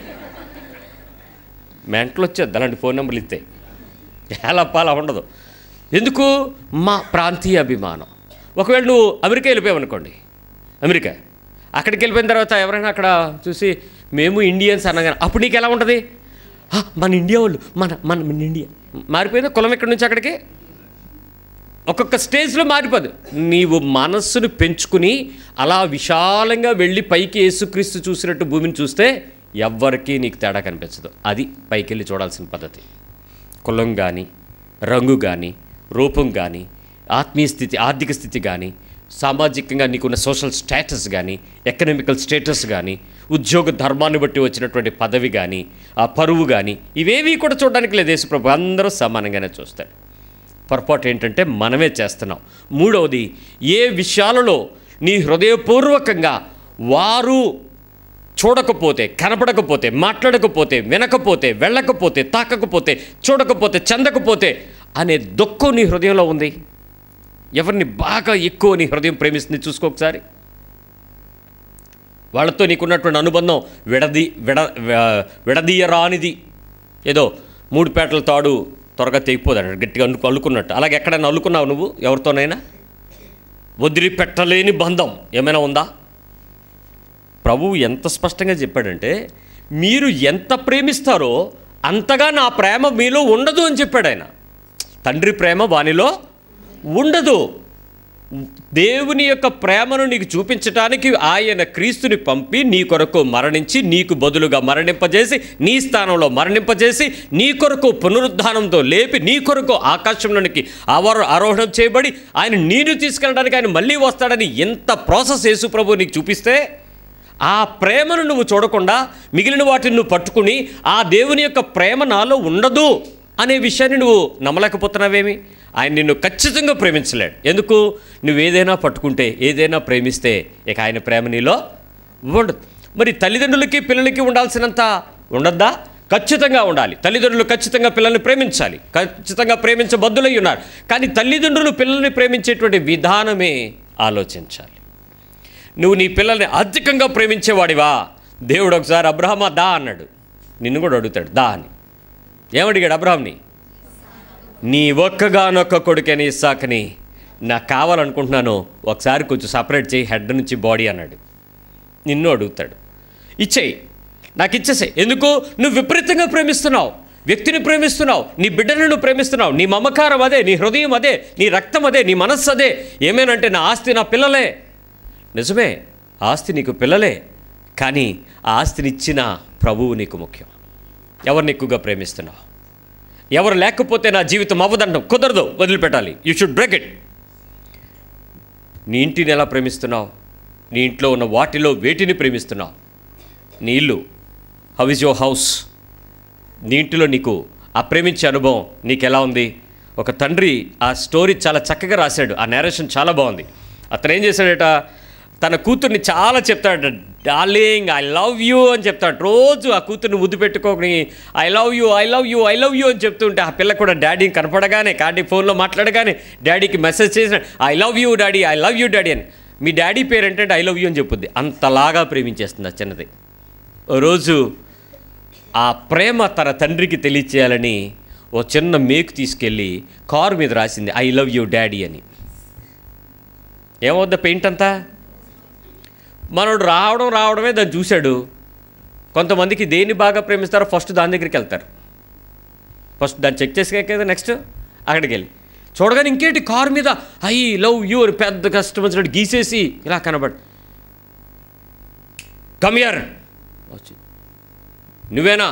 మెంటలు వచ్చేది అలాంటి ఫోన్ నెంబర్లు ఇస్తే ఏలప్పాలా ఉండదు ఎందుకు మా ప్రాంతీయ అభిమానం ఒకవేళ నువ్వు అమెరికా వెళ్ళిపోయావు అనుకోండి అమెరికా అక్కడికి వెళ్ళిపోయిన తర్వాత ఎవరైనా అక్కడ చూసి మేము ఇండియన్స్ అనగానే అప్పుడు నీకు ఎలా ఉంటుంది "ఆ, మన ఇండియా వాళ్ళు మన మన మన ఇండియా మారిపోయిందా కులం ఎక్కడి నుంచి అక్కడికి ఒక్కొక్క స్టేజ్లో మారిపోదు నీవు మనస్సును పెంచుకుని అలా విశాలంగా వెళ్ళి పైకి యేసుక్రీస్తు చూసినట్టు భూమిని చూస్తే ఎవ్వరికీ నీకు తేడా కనిపించదు అది పైకి వెళ్ళి చూడాల్సిన పద్ధతి కులం కానీ రంగు కానీ రూపం కానీ ఆత్మీయ స్థితి ఆర్థిక స్థితి కానీ సామాజికంగా నీకున్న సోషల్ స్టేటస్ కానీ ఎకనామికల్ స్టేటస్ కానీ ఉద్యోగ ధర్మాన్ని బట్టి వచ్చినటువంటి పదవి కానీ ఆ పరువు కానీ ఇవేవి కూడా చూడడానికి లేదు యేసుప్రభు అందరూ సమానంగానే చూస్తారు పొరపాటు ఏంటంటే మనమే చేస్తున్నాం మూడవది ఏ విషయాలలో నీ హృదయపూర్వకంగా వారు చూడకపోతే కనపడకపోతే మాట్లాడకపోతే వినకపోతే వెళ్ళకపోతే తాకకపోతే చూడకపోతే చెందకపోతే అనే దుఃఖం నీ హృదయంలో ఉంది ఎవరిని బాగా ఎక్కువ నీ హృదయం ప్రేమిస్తుంది చూసుకో ఒకసారి వాళ్ళతో నీకున్నటువంటి అనుబంధం విడది విడ వ- విడదీయరానిది ఏదో మూడు పేటల తాడు త్వరగా తెగిపోదాడు గట్టిగా అల్లు అల్లుకున్నట్టు అలాగే ఎక్కడైనా అల్లుకున్నావు నువ్వు ఎవరితోనైనా వదిలిపెట్టలేని బంధం ఏమైనా ఉందా ప్రభువు ఎంత స్పష్టంగా చెప్పాడంటే మీరు ఎంత ప్రేమిస్తారో అంతగా నా ప్రేమ మీలో ఉండదు అని చెప్పాడు ఆయన తండ్రి ప్రేమ వానిలో ఉండదు దేవుని యొక్క ప్రేమను నీకు చూపించటానికి ఆయన క్రీస్తుని పంపి నీ కొరకు మరణించి నీకు బదులుగా మరణింపజేసి నీ స్థానంలో మరణింపజేసి నీ కొరకు పునరుద్ధానంతో లేపి నీ కొరకు ఆకాశంలోనికి అవర ఆరోహణం చేయబడి ఆయన నీరు తీసుకెళ్ళడానికి ఆయన మళ్ళీ వస్తాడని ఎంత ప్రాసెస్ యేసు ప్రభు నీకు చూపిస్తే ఆ ప్రేమను నువ్వు చూడకుండా మిగిలిన వాటిని నువ్వు పట్టుకుని ఆ దేవుని యొక్క ప్రేమ నాలో ఉండదు అనే విషయాన్ని నువ్వు నమ్మలేకపోతున్నావేమి ఆయన నిన్ను ఖచ్చితంగా ప్రేమించలేడు ఎందుకు నువ్వు ఏదైనా పట్టుకుంటే ఏదైనా ప్రేమిస్తే ఇక ఆయన ప్రేమ నీలో ఉండదు మరి తల్లిదండ్రులకి పిల్లలకి ఉండాల్సినంత ఉండద్దా ఖచ్చితంగా ఉండాలి తల్లిదండ్రులు ఖచ్చితంగా పిల్లల్ని ప్రేమించాలి ఖచ్చితంగా ప్రేమించబద్దులై ఉన్నారు కానీ తల్లిదండ్రులు పిల్లల్ని ప్రేమించేటువంటి విధానమే ఆలోచించాలి నువ్వు నీ పిల్లల్ని అధికంగా ప్రేమించేవాడివా దేవుడు ఒకసారి అబ్రహమా దా అన్నాడు నిన్ను కూడా అడుగుతాడు దా అని ఏమడిగాడు అబ్రహాంని నీ ఒక్కగానొక్క కొడుకని ఇస్సాకని నాకు కావాలనుకుంటున్నాను ఒకసారి కొంచెం సపరేట్ చేయి హెడ్ నుంచి బాడీ అన్నాడు నిన్ను అడుగుతాడు ఇచ్చేయి నాకు ఇచ్చేసాయి ఎందుకు నువ్వు విపరీతంగా ప్రేమిస్తున్నావు వ్యక్తిని ప్రేమిస్తున్నావు నీ బిడ్డను నువ్వు ప్రేమిస్తున్నావు నీ మమకారం అదే నీ హృదయం అదే నీ రక్తం అదే నీ మనస్సు అదే ఏమేనంటే నా ఆస్తి నా పిల్లలే నిజమే ఆస్తి నీకు పిల్లలే కానీ ఆ ఆస్తినిచ్చిన ప్రభువు నీకు ముఖ్యం ఎవరిని ఎక్కువగా ప్రేమిస్తున్నావు ఎవరు లేకపోతే నా జీవితం అవ్వదండం కుదరదు వదిలిపెట్టాలి యూ షుడ్ బ్రేక్ ఇట్ నీ ఇంటిని ఎలా ప్రేమిస్తున్నావు నీ ఇంట్లో ఉన్న వాటిలో వేటిని ప్రేమిస్తున్నావు నీ ఇల్లు హౌ ఇస్ యువర్ హౌస్ నీ ఇంటిలో నీకు ఆ ప్రేమించే అనుభవం నీకు ఎలా ఉంది ఒక తండ్రి ఆ స్టోరీ చాలా చక్కగా రాశాడు ఆ నేరేషన్ చాలా బాగుంది అతను ఏం చేశాడట తన కూతుర్ని చాలా చెప్తాడు డార్లింగ్ ఐ లవ్ యూ అని చెప్తాడు రోజు ఆ కూతుర్ని ముద్దు పెట్టుకోని I love you I love you I love you అని చెప్తుంటే ఆ పిల్ల కూడా డాడీని కనపడగానే డాడీ ఫోన్లో మాట్లాడగానే డాడీకి మెసేజ్ చేసిన I love you daddy I love you daddy అని మీ డాడీ పేరు ఏంటంటే ఐ లవ్ యూ అని చెప్పుద్ది అంతలాగా ప్రేమించేస్తుంది ఆ చిన్నది ఓ రోజు ఆ ప్రేమ తన తండ్రికి తెలియచేయాలని ఓ చిన్న మేకు తీసుకెళ్ళి కారు మీద రాసింది ఐ లవ్ యూ డాడీ అని ఏమవుద్దా పెయింట్ అంతా మనోడు రావడం రావడమే దాన్ని చూశాడు కొంతమందికి దేన్ని బాగా ప్రేమిస్తారో ఫస్ట్ దాని దగ్గరికి వెళ్తారు ఫస్ట్ దాన్ని చెక్ చేసాక కదా నెక్స్ట్ అక్కడికి వెళ్ళి చూడగానే ఇంకేంటి కారు మీద ఐ లవ్ యూ అని పెద్ద కష్టం వచ్చినట్టు గీసేసి ఇలా కనబడి కమియర్ వచ్చి నువ్వేనా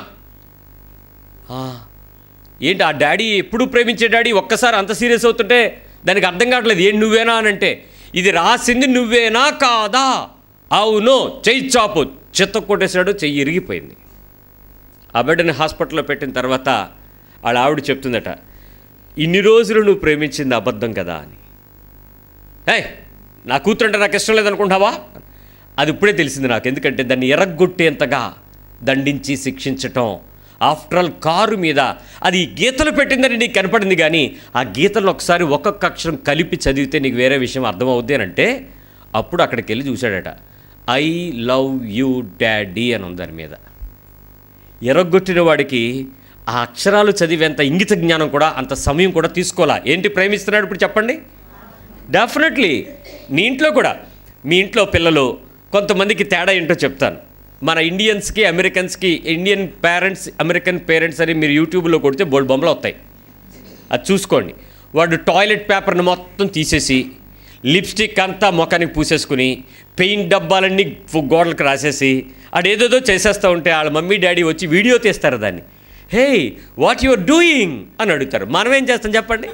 "ఆ." ఏంటి ఆ డాడీ ఎప్పుడు ప్రేమించే డాడీ ఒక్కసారి అంత సీరియస్ అవుతుంటే దానికి అర్థం కావట్లేదు ఏంటి నువ్వేనా అని అంటే ఇది రాసింది నువ్వేనా కాదా అవును చెయ్యి చాపు చెత్త కొట్టేశాడు చెయ్యి ఇరిగిపోయింది ఆ బిడ్డని హాస్పిటల్లో పెట్టిన తర్వాత వాళ్ళ ఆవిడ చెప్తుందట ఇన్ని రోజులు నువ్వు ప్రేమించింది అబద్ధం కదా అని ఏయ్ నా కూతురంటే నాకు ఇష్టం లేదనుకుంటావా అది ఇప్పుడే తెలిసింది నాకు ఎందుకంటే దాన్ని ఎరగొట్టేంతగా దండించి శిక్షించటం ఆఫ్టర్ ఆల్ కారు మీద అది గీతలు పెట్టిందని నీకు కనపడింది కానీ ఆ గీతలు ఒకసారి ఒక్కొక్క అక్షరం కలిపి చదివితే నీకు వేరే విషయం అర్థమవుద్ది అని అంటే అప్పుడు అక్కడికి వెళ్ళి చూశాడట ఐ లవ్ యూ డాడీ అని ఉంది దాని మీద ఎరగొట్టిన వాడికి ఆ అక్షరాలు చదివేంత ఇంగిత జ్ఞానం కూడా అంత సమయం కూడా తీసుకోవాలా ఏంటి ప్రేమిస్తున్నాడు ఇప్పుడు చెప్పండి డెఫినెట్లీ నీ ఇంట్లో కూడా మీ ఇంట్లో పిల్లలు కొంతమందికి తేడా ఏంటో చెప్తాను మన ఇండియన్స్కి అమెరికన్స్కి ఇండియన్ పేరెంట్స్ అమెరికన్ పేరెంట్స్ అని మీరు యూట్యూబ్లో కొడితే బోల్డ్ బొమ్మలు వస్తాయి అది చూసుకోండి వాడు టాయిలెట్ పేపర్ని మొత్తం తీసేసి లిప్స్టిక్ అంతా మొఖానికి పూసేసుకుని పెయింట్ డబ్బాలన్నీ ఫు- గోడలకు రాసేసి అడేదేదో చేసేస్తూ ఉంటే వాళ్ళ మమ్మీ డాడీ వచ్చి వీడియో తీస్తారు దాన్ని హే వాట్ యువర్ డూయింగ్ అని అడుగుతారు మనం ఏం చేస్తాం చెప్పండి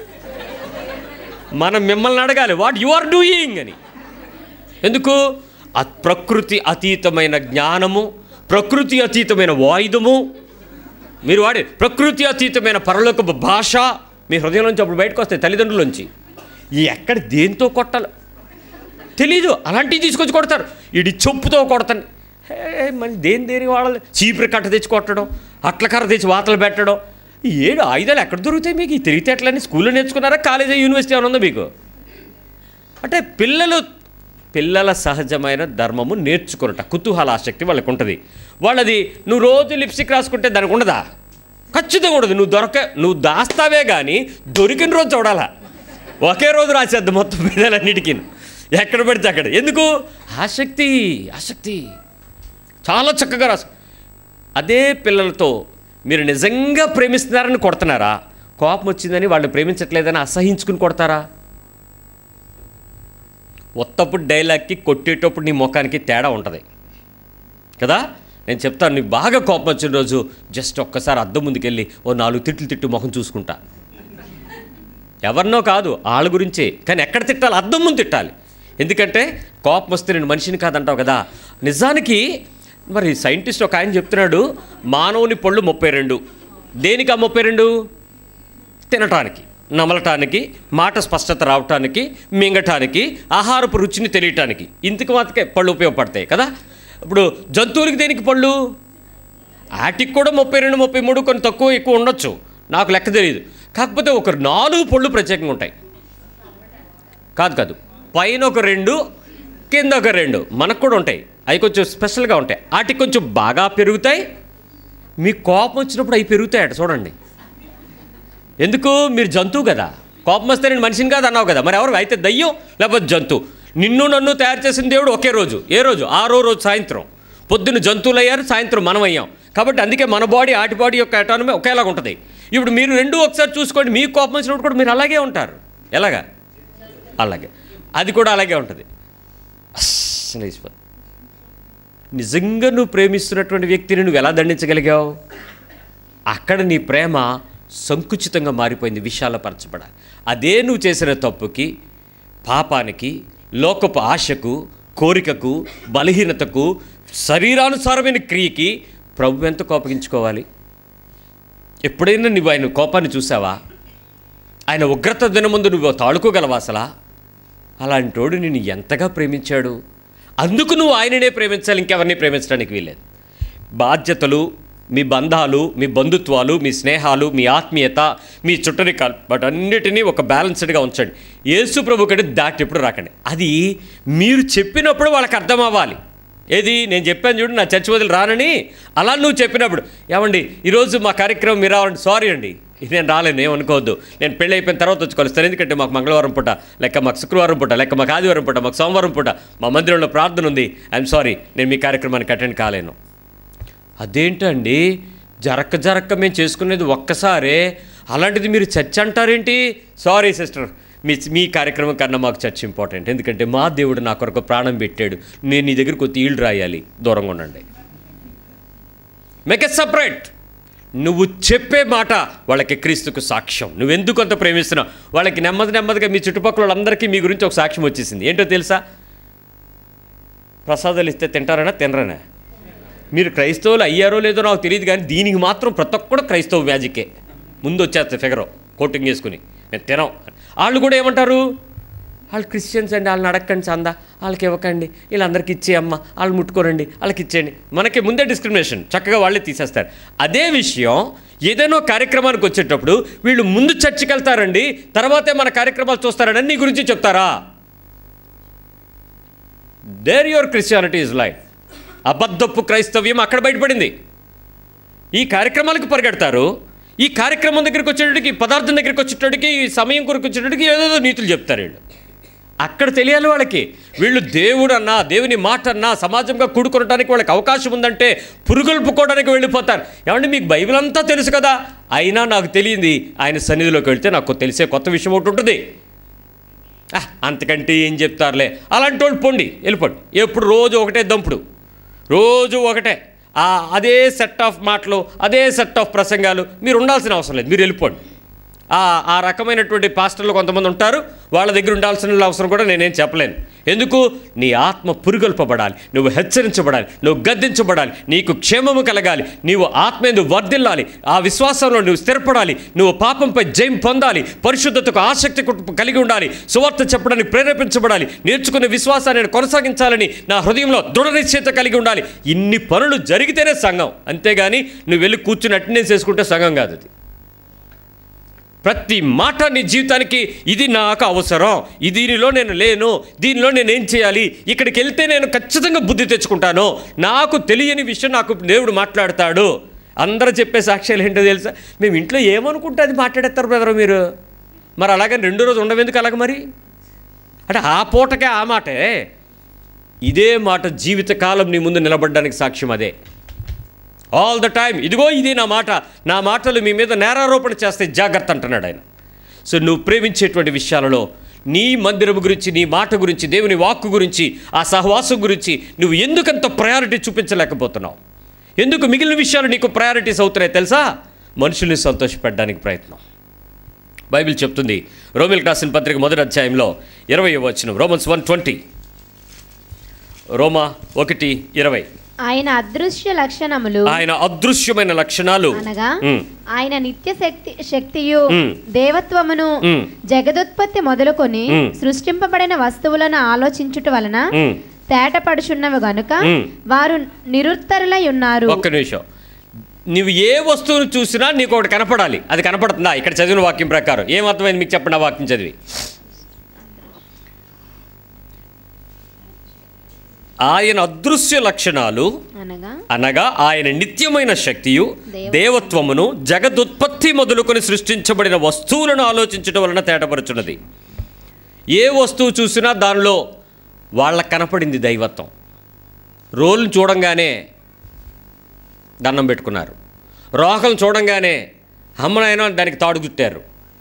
మనం మిమ్మల్ని అడగాలి వాట్ యు ఆర్ డూయింగ్ అని ఎందుకు ఆ ప్రకృతి అతీతమైన జ్ఞానము ప్రకృతి అతీతమైన వాయుధము మీరు వాడే ప్రకృతి అతీతమైన పరలోకపు భాష మీ హృదయంలోంచి అప్పుడు బయటకు వస్తాయి తల్లిదండ్రుల ఈ ఎక్కడ దేంతో కొట్టాలి తెలీదు అలాంటివి తీసుకొచ్చి కొడతారు ఇడి చెప్పుతో కొడతాను హే మన దేని దేని వాడాలి చీపురు కట్ట తెచ్చి కొట్టడం అట్ల కర్ర తెచ్చి వాతలు పెట్టడం ఈ ఏడు ఆయుధాలు ఎక్కడ దొరుకుతాయి మీకు ఈ తెలివితేటలని స్కూల్లో నేర్చుకున్నారా కాలేజీ యూనివర్సిటీ ఏమైనా ఉందా మీకు అంటే పిల్లలు పిల్లల సహజమైన ధర్మము నేర్చుకున్నట కుతూహల ఆసక్తి వాళ్ళకి ఉంటుంది వాళ్ళది నువ్వు రోజు లిప్స్టిక్ రాసుకుంటే దానికి ఉండదా ఖచ్చితంగా ఉండదు నువ్వు దొరక నువ్వు దాస్తావే కానీ దొరికిన రోజు చూడాలా ఒకే రోజు రాసేద్దు మొత్తం పిల్లలన్నిటికీ ఎక్కడ పడితే అక్కడ ఎందుకు ఆసక్తి ఆసక్తి చాలా చక్కగా రాసు అదే పిల్లలతో మీరు నిజంగా ప్రేమిస్తున్నారని కొడుతున్నారా కోపం వచ్చిందని వాళ్ళు ప్రేమించట్లేదని అసహించుకుని కొడతారా ఒత్తప్పుడు డైలాగ్కి కొట్టేటప్పుడు నీ ముఖానికి తేడా ఉంటుంది కదా నేను చెప్తాను నీకు బాగా కోపం వచ్చిన రోజు జస్ట్ ఒక్కసారి అద్దం ముందుకెళ్ళి ఓ నాలుగు తిట్లు తిట్టు ముఖం చూసుకుంటా ఎవరినో కాదు వాళ్ళ గురించే కానీ ఎక్కడ తిట్టాలి అద్దం ముందు తిట్టాలి ఎందుకంటే కోపం వస్తే నేను మనిషిని కాదంటావు కదా నిజానికి మరి సైంటిస్ట్ ఒక ఆయన చెప్తున్నాడు మానవుని పళ్ళు ముప్పై రెండు దేనికి ఆ ముప్పై రెండు తినటానికి నమలటానికి మాట స్పష్టత రావటానికి మింగటానికి ఆహారపు రుచిని తెలియటానికి ఇందుకు మాత్రకే పళ్ళు ఉపయోగపడతాయి కదా ఇప్పుడు జంతువులకి దేనికి పళ్ళు ఆటికి కూడా ముప్పై రెండు ముప్పై మూడు కొన్ని తక్కువ ఎక్కువ ఉండొచ్చు నాకు లెక్క తెలియదు కాకపోతే ఒక నాలుగు పళ్ళు ప్రత్యేకంగా ఉంటాయి కాదు కాదు పైన ఒక రెండు కింద ఒక రెండు మనకు కూడా ఉంటాయి అవి కొంచెం స్పెషల్గా ఉంటాయి వాటికి కొంచెం బాగా పెరుగుతాయి మీ కోపం వచ్చినప్పుడు అవి పెరుగుతాయట చూడండి ఎందుకు మీరు జంతువు కదా కోపం వస్తే నేను మనిషిని కాదు అన్నావు కదా మరి ఎవరు అయితే దయ్యం లేకపోతే జంతువు నిన్ను నన్ను తయారు చేసిన దేవుడు ఒకే రోజు ఏ రోజు ఆరో రోజు సాయంత్రం పొద్దున్న జంతువులు అయ్యారు సాయంత్రం మనం అయ్యాం కాబట్టి అందుకే మన బాడీ ఆటి బాడీ యొక్క అటానమీ ఒకేలాగా ఉంటుంది ఇప్పుడు మీరు రెండు ఒకసారి చూసుకోండి మీకు కోపం వచ్చినప్పుడు కూడా మీరు అలాగే ఉంటారు ఎలాగా అలాగే అది కూడా అలాగే ఉంటుంది అస్సలు వేసిపోతుంది. నిజంగా నువ్వు ప్రేమిస్తున్నటువంటి వ్యక్తిని నువ్వు ఎలా దండించగలిగావు అక్కడ నీ ప్రేమ సంకుచితంగా మారిపోయింది విశాలపరచబడాలి అదే నువ్వు చేసిన తప్పుకి పాపానికి లోకపు ఆశకు కోరికకు బలహీనతకు శరీరానుసారమైన క్రియకి ప్రభు ఎంత కోపగించుకోవాలి ఎప్పుడైనా నువ్వు ఆయన కోపాన్ని చూసావా ఆయన ఉగ్రత దినముందు నువ్వు తాళుకోగలవా అసలా అలాంటోడు నిన్ను ఎంతగా ప్రేమించాడు అందుకు నువ్వు ఆయననే ప్రేమించాలి ఇంకెవరిని ప్రేమించడానికి వీల్లేదు బాధ్యతలు మీ బంధాలు మీ బంధుత్వాలు మీ స్నేహాలు మీ ఆత్మీయత మీ చుట్టరికాలు వాటన్నిటినీ ఒక బ్యాలెన్స్డ్గా ఉంచండి యేసు ప్రభు కంటే దాటి ఎప్పుడు రాకండి అది మీరు చెప్పినప్పుడు వాళ్ళకి అర్థం అవ్వాలి ఏది నేను చెప్పాను చూడు నా చర్చి వదిలి రానని అలా నువ్వు చెప్పినప్పుడు ఏమండి ఈరోజు మా కార్యక్రమం మీరు రావండి సారీ అండి ఇది నేను రాలేను ఏమనుకోవద్దు నేను పెళ్ళి అయిపోయిన తర్వాత వచ్చి కలుస్తాను ఎందుకంటే మాకు మంగళవారం పూట లేక మాకు శుక్రవారం పూట లేక మాకు ఆదివారం పూట మాకు సోమవారం పూట మా మందిరంలో ప్రార్థన ఉంది ఐఎమ్ సారీ నేను మీ కార్యక్రమానికి అటెండ్ కాలేను అదేంటండి జరక్క జరక్క మేము చేసుకునేది ఒక్కసారే అలాంటిది మీరు చర్చ్ అంటారేంటి సారీ సిస్టర్ మీ మీ కార్యక్రమం కన్నా మాకు చర్చ్ ఇంపార్టెంట్ ఎందుకంటే మా దేవుడు నా కొరకు ప్రాణం పెట్టాడు నేను నీ దగ్గర కొద్ది ఈళ్ళు రాయాలి దూరంగా ఉండండి మేక్ ఎ సపరేట్ నువ్వు చెప్పే మాట వాళ్ళకి క్రీస్తుకు సాక్ష్యం నువ్వెందుకు అంత ప్రేమిస్తున్నావు వాళ్ళకి నెమ్మది నెమ్మదిగా మీ చుట్టుపక్కల వాళ్ళందరికీ మీ గురించి ఒక సాక్ష్యం వచ్చేసింది ఏంటో తెలుసా ప్రసాదాలు ఇస్తే తింటారనా తినరనా మీరు క్రైస్తవులు అయ్యారో లేదో నాకు తెలియదు కానీ దీనికి మాత్రం ప్రతి ఒక్కడు క్రైస్తవ మ్యాజికే ముందు వచ్చేస్తుంది ఫిగరు కోటింగ్ వేసుకుని మేము తినం వాళ్ళు కూడా ఏమంటారు వాళ్ళు క్రిస్టియన్స్ అండి వాళ్ళని అడగండి చందా వాళ్ళకి ఇవ్వకండి వీళ్ళందరికీ ఇచ్చే అమ్మ వాళ్ళు ముట్టుకోరండి వాళ్ళకి ఇచ్చేయండి మనకి ముందే డిస్క్రిమినేషన్ చక్కగా వాళ్ళే తీసేస్తారు అదే విషయం ఏదైనా కార్యక్రమానికి వచ్చేటప్పుడు వీళ్ళు ముందు చర్చికి వెళ్తారండి తర్వాతే మన కార్యక్రమాలు చూస్తారని నీ గురించి చెప్తారా there your Christianity is life అబద్ధపు క్రైస్తవ్యం అక్కడ బయటపడింది ఈ కార్యక్రమాలకు పరిగెడతారు ఈ కార్యక్రమం దగ్గరికి వచ్చేటడికి పదార్థం దగ్గరికి వచ్చేటడికి ఈ సమయం కొరకు వచ్చేటడికి ఏదేదో నీతులు చెప్తారు వీళ్ళు అక్కడ తెలియాలి వాళ్ళకి వీళ్ళు దేవుడు అన్నా దేవుని మాట అన్నా సమాజంగా కూడుకొనడానికి వాళ్ళకి అవకాశం ఉందంటే పురుగొల్పుకోవడానికి వెళ్ళిపోతారు ఏమంటే మీకు బైబిల్ అంతా తెలుసు కదా అయినా నాకు తెలియంది ఆయన సన్నిధిలోకి వెళ్తే నాకు తెలిసే కొత్త విషయం ఒకటి ఉంటుంది ఆ, అంతకంటే ఏం చెప్తారులే అలాంటి వాళ్ళు పొండి వెళ్ళిపోండి ఎప్పుడు రోజు ఒకటే దంపుడు రోజు ఒకటే ఆ అదే సెట్ ఆఫ్ మాటలు అదే సెట్ ఆఫ్ ప్రసంగాలు మీరు ఉండాల్సిన అవసరం లేదు మీరు వెళ్ళిపోండి ఆ ఆ రకమైనటువంటి పాస్టర్లు కొంతమంది ఉంటారు వాళ్ళ దగ్గర ఉండాల్సిన అవసరం కూడా నేనేం చెప్పలేను ఎందుకు నీ ఆత్మ పురుగొల్పబడాలి నువ్వు హెచ్చరించబడాలి నువ్వు గద్దించబడాలి నీకు క్షేమము కలగాలి నీవు ఆత్మేందు వర్ధిల్లాలి ఆ విశ్వాసంలో నువ్వు స్థిరపడాలి నువ్వు పాపంపై జయం పొందాలి పరిశుద్ధతకు ఆసక్తి కు- కలిగి ఉండాలి సువార్త చెప్పడానికి ప్రేరేపించబడాలి నేర్చుకునే విశ్వాసాన్ని నేను కొనసాగించాలని నా హృదయంలో దృఢ నిశ్చయత కలిగి ఉండాలి ఇన్ని పనులు జరిగితేనే సంఘం అంతేగాని నువ్వు వెళ్ళి కూర్చుని అటెండెన్స్ చేసుకుంటే సంఘం కాదు అది ప్రతి మాట నీ జీవితానికి ఇది నాకు అవసరం ఈ దీనిలో నేను లేను దీనిలో నేను ఏం చేయాలి ఇక్కడికి వెళ్తే నేను ఖచ్చితంగా బుద్ధి తెచ్చుకుంటాను నాకు తెలియని విషయం నాకు దేవుడు మాట్లాడతాడు అందరూ చెప్పే సాక్ష్యాలు ఏంటో తెలుసా మేము ఇంట్లో ఏమనుకుంటే అది మాట్లాడేస్తారు బ్రదర్ మీరు మరి అలాగని రెండో రోజు ఉండవెందుకు అలాగ మరి అంటే ఆ పూటకే ఆ మాటే ఇదే మాట జీవితకాలం నీ ముందు నిలబడడానికి సాక్ష్యం అదే ఆల్ ద టైమ్ ఇదిగో ఇది నా మాట నా మాటలు మీ మీద నేరారోపణ చేస్తే జాగ్రత్త అంటున్నాడు ఆయన సో నువ్వు ప్రేమించేటువంటి విషయాలలో నీ మందిరం గురించి నీ మాట గురించి దేవుని వాక్కు గురించి ఆ సహవాసం గురించి నువ్వు ఎందుకంత ప్రయారిటీ చూపించలేకపోతున్నావు ఎందుకు మిగిలిన విషయాలు నీకు ప్రయారిటీస్ అవుతున్నాయి తెలుసా మనుషుల్ని సంతోషపెట్టడానికి ప్రయత్నం బైబిల్ చెప్తుంది రోమిల్ రాసిన పత్రిక మొదటి అధ్యాయంలో ఇరవై వచ్చిన రోమన్స్ వన్ ట్వంటీ రోమా ఒకటి ఇరవై ఆయన అదృశ్య లక్షణములు ఆయన అదృశ్యమైన లక్షణాలు అనగా ఉమ్, ఆయన నిత్య శక్తి శక్తియు మ్. దేవత్వమును మ్. జగదుత్పత్తి మొదలుకొని మ్. సృష్టింపబడిన వస్తువులను ఆలోచించుట వలన ఉమ్. తేటపడుచున్నవి గనుక మ్. వారు నిరుత్తరులై ఉన్నారు ఒక్క నిమిషం నువ్వు ఏ వస్తువును చూసినా నీకు ఒకటి కనపడాలి అది కనపడుతుందా ఇక్కడ చదివిన వాక్యం ప్రకారం ఏం అర్థమైంది మీకు చెప్పండి ఆ వాక్యం చదివి ఆయన అదృశ్య లక్షణాలు అనగా అనగా ఆయన నిత్యమైన శక్తియు దేవ- దేవత్వమును జగదుత్పత్తి మొదలుకొని సృష్టించబడిన వస్తువులను ఆలోచించడం వలన తేటపరుచున్నది ఏ వస్తువు చూసినా దానిలో వాళ్ళకు కనపడింది దైవత్వం రోల్ని చూడంగానే దండం పెట్టుకున్నారు రోకలు చూడంగానే అమ్మనైనా దానికి తాడు చుట్టారు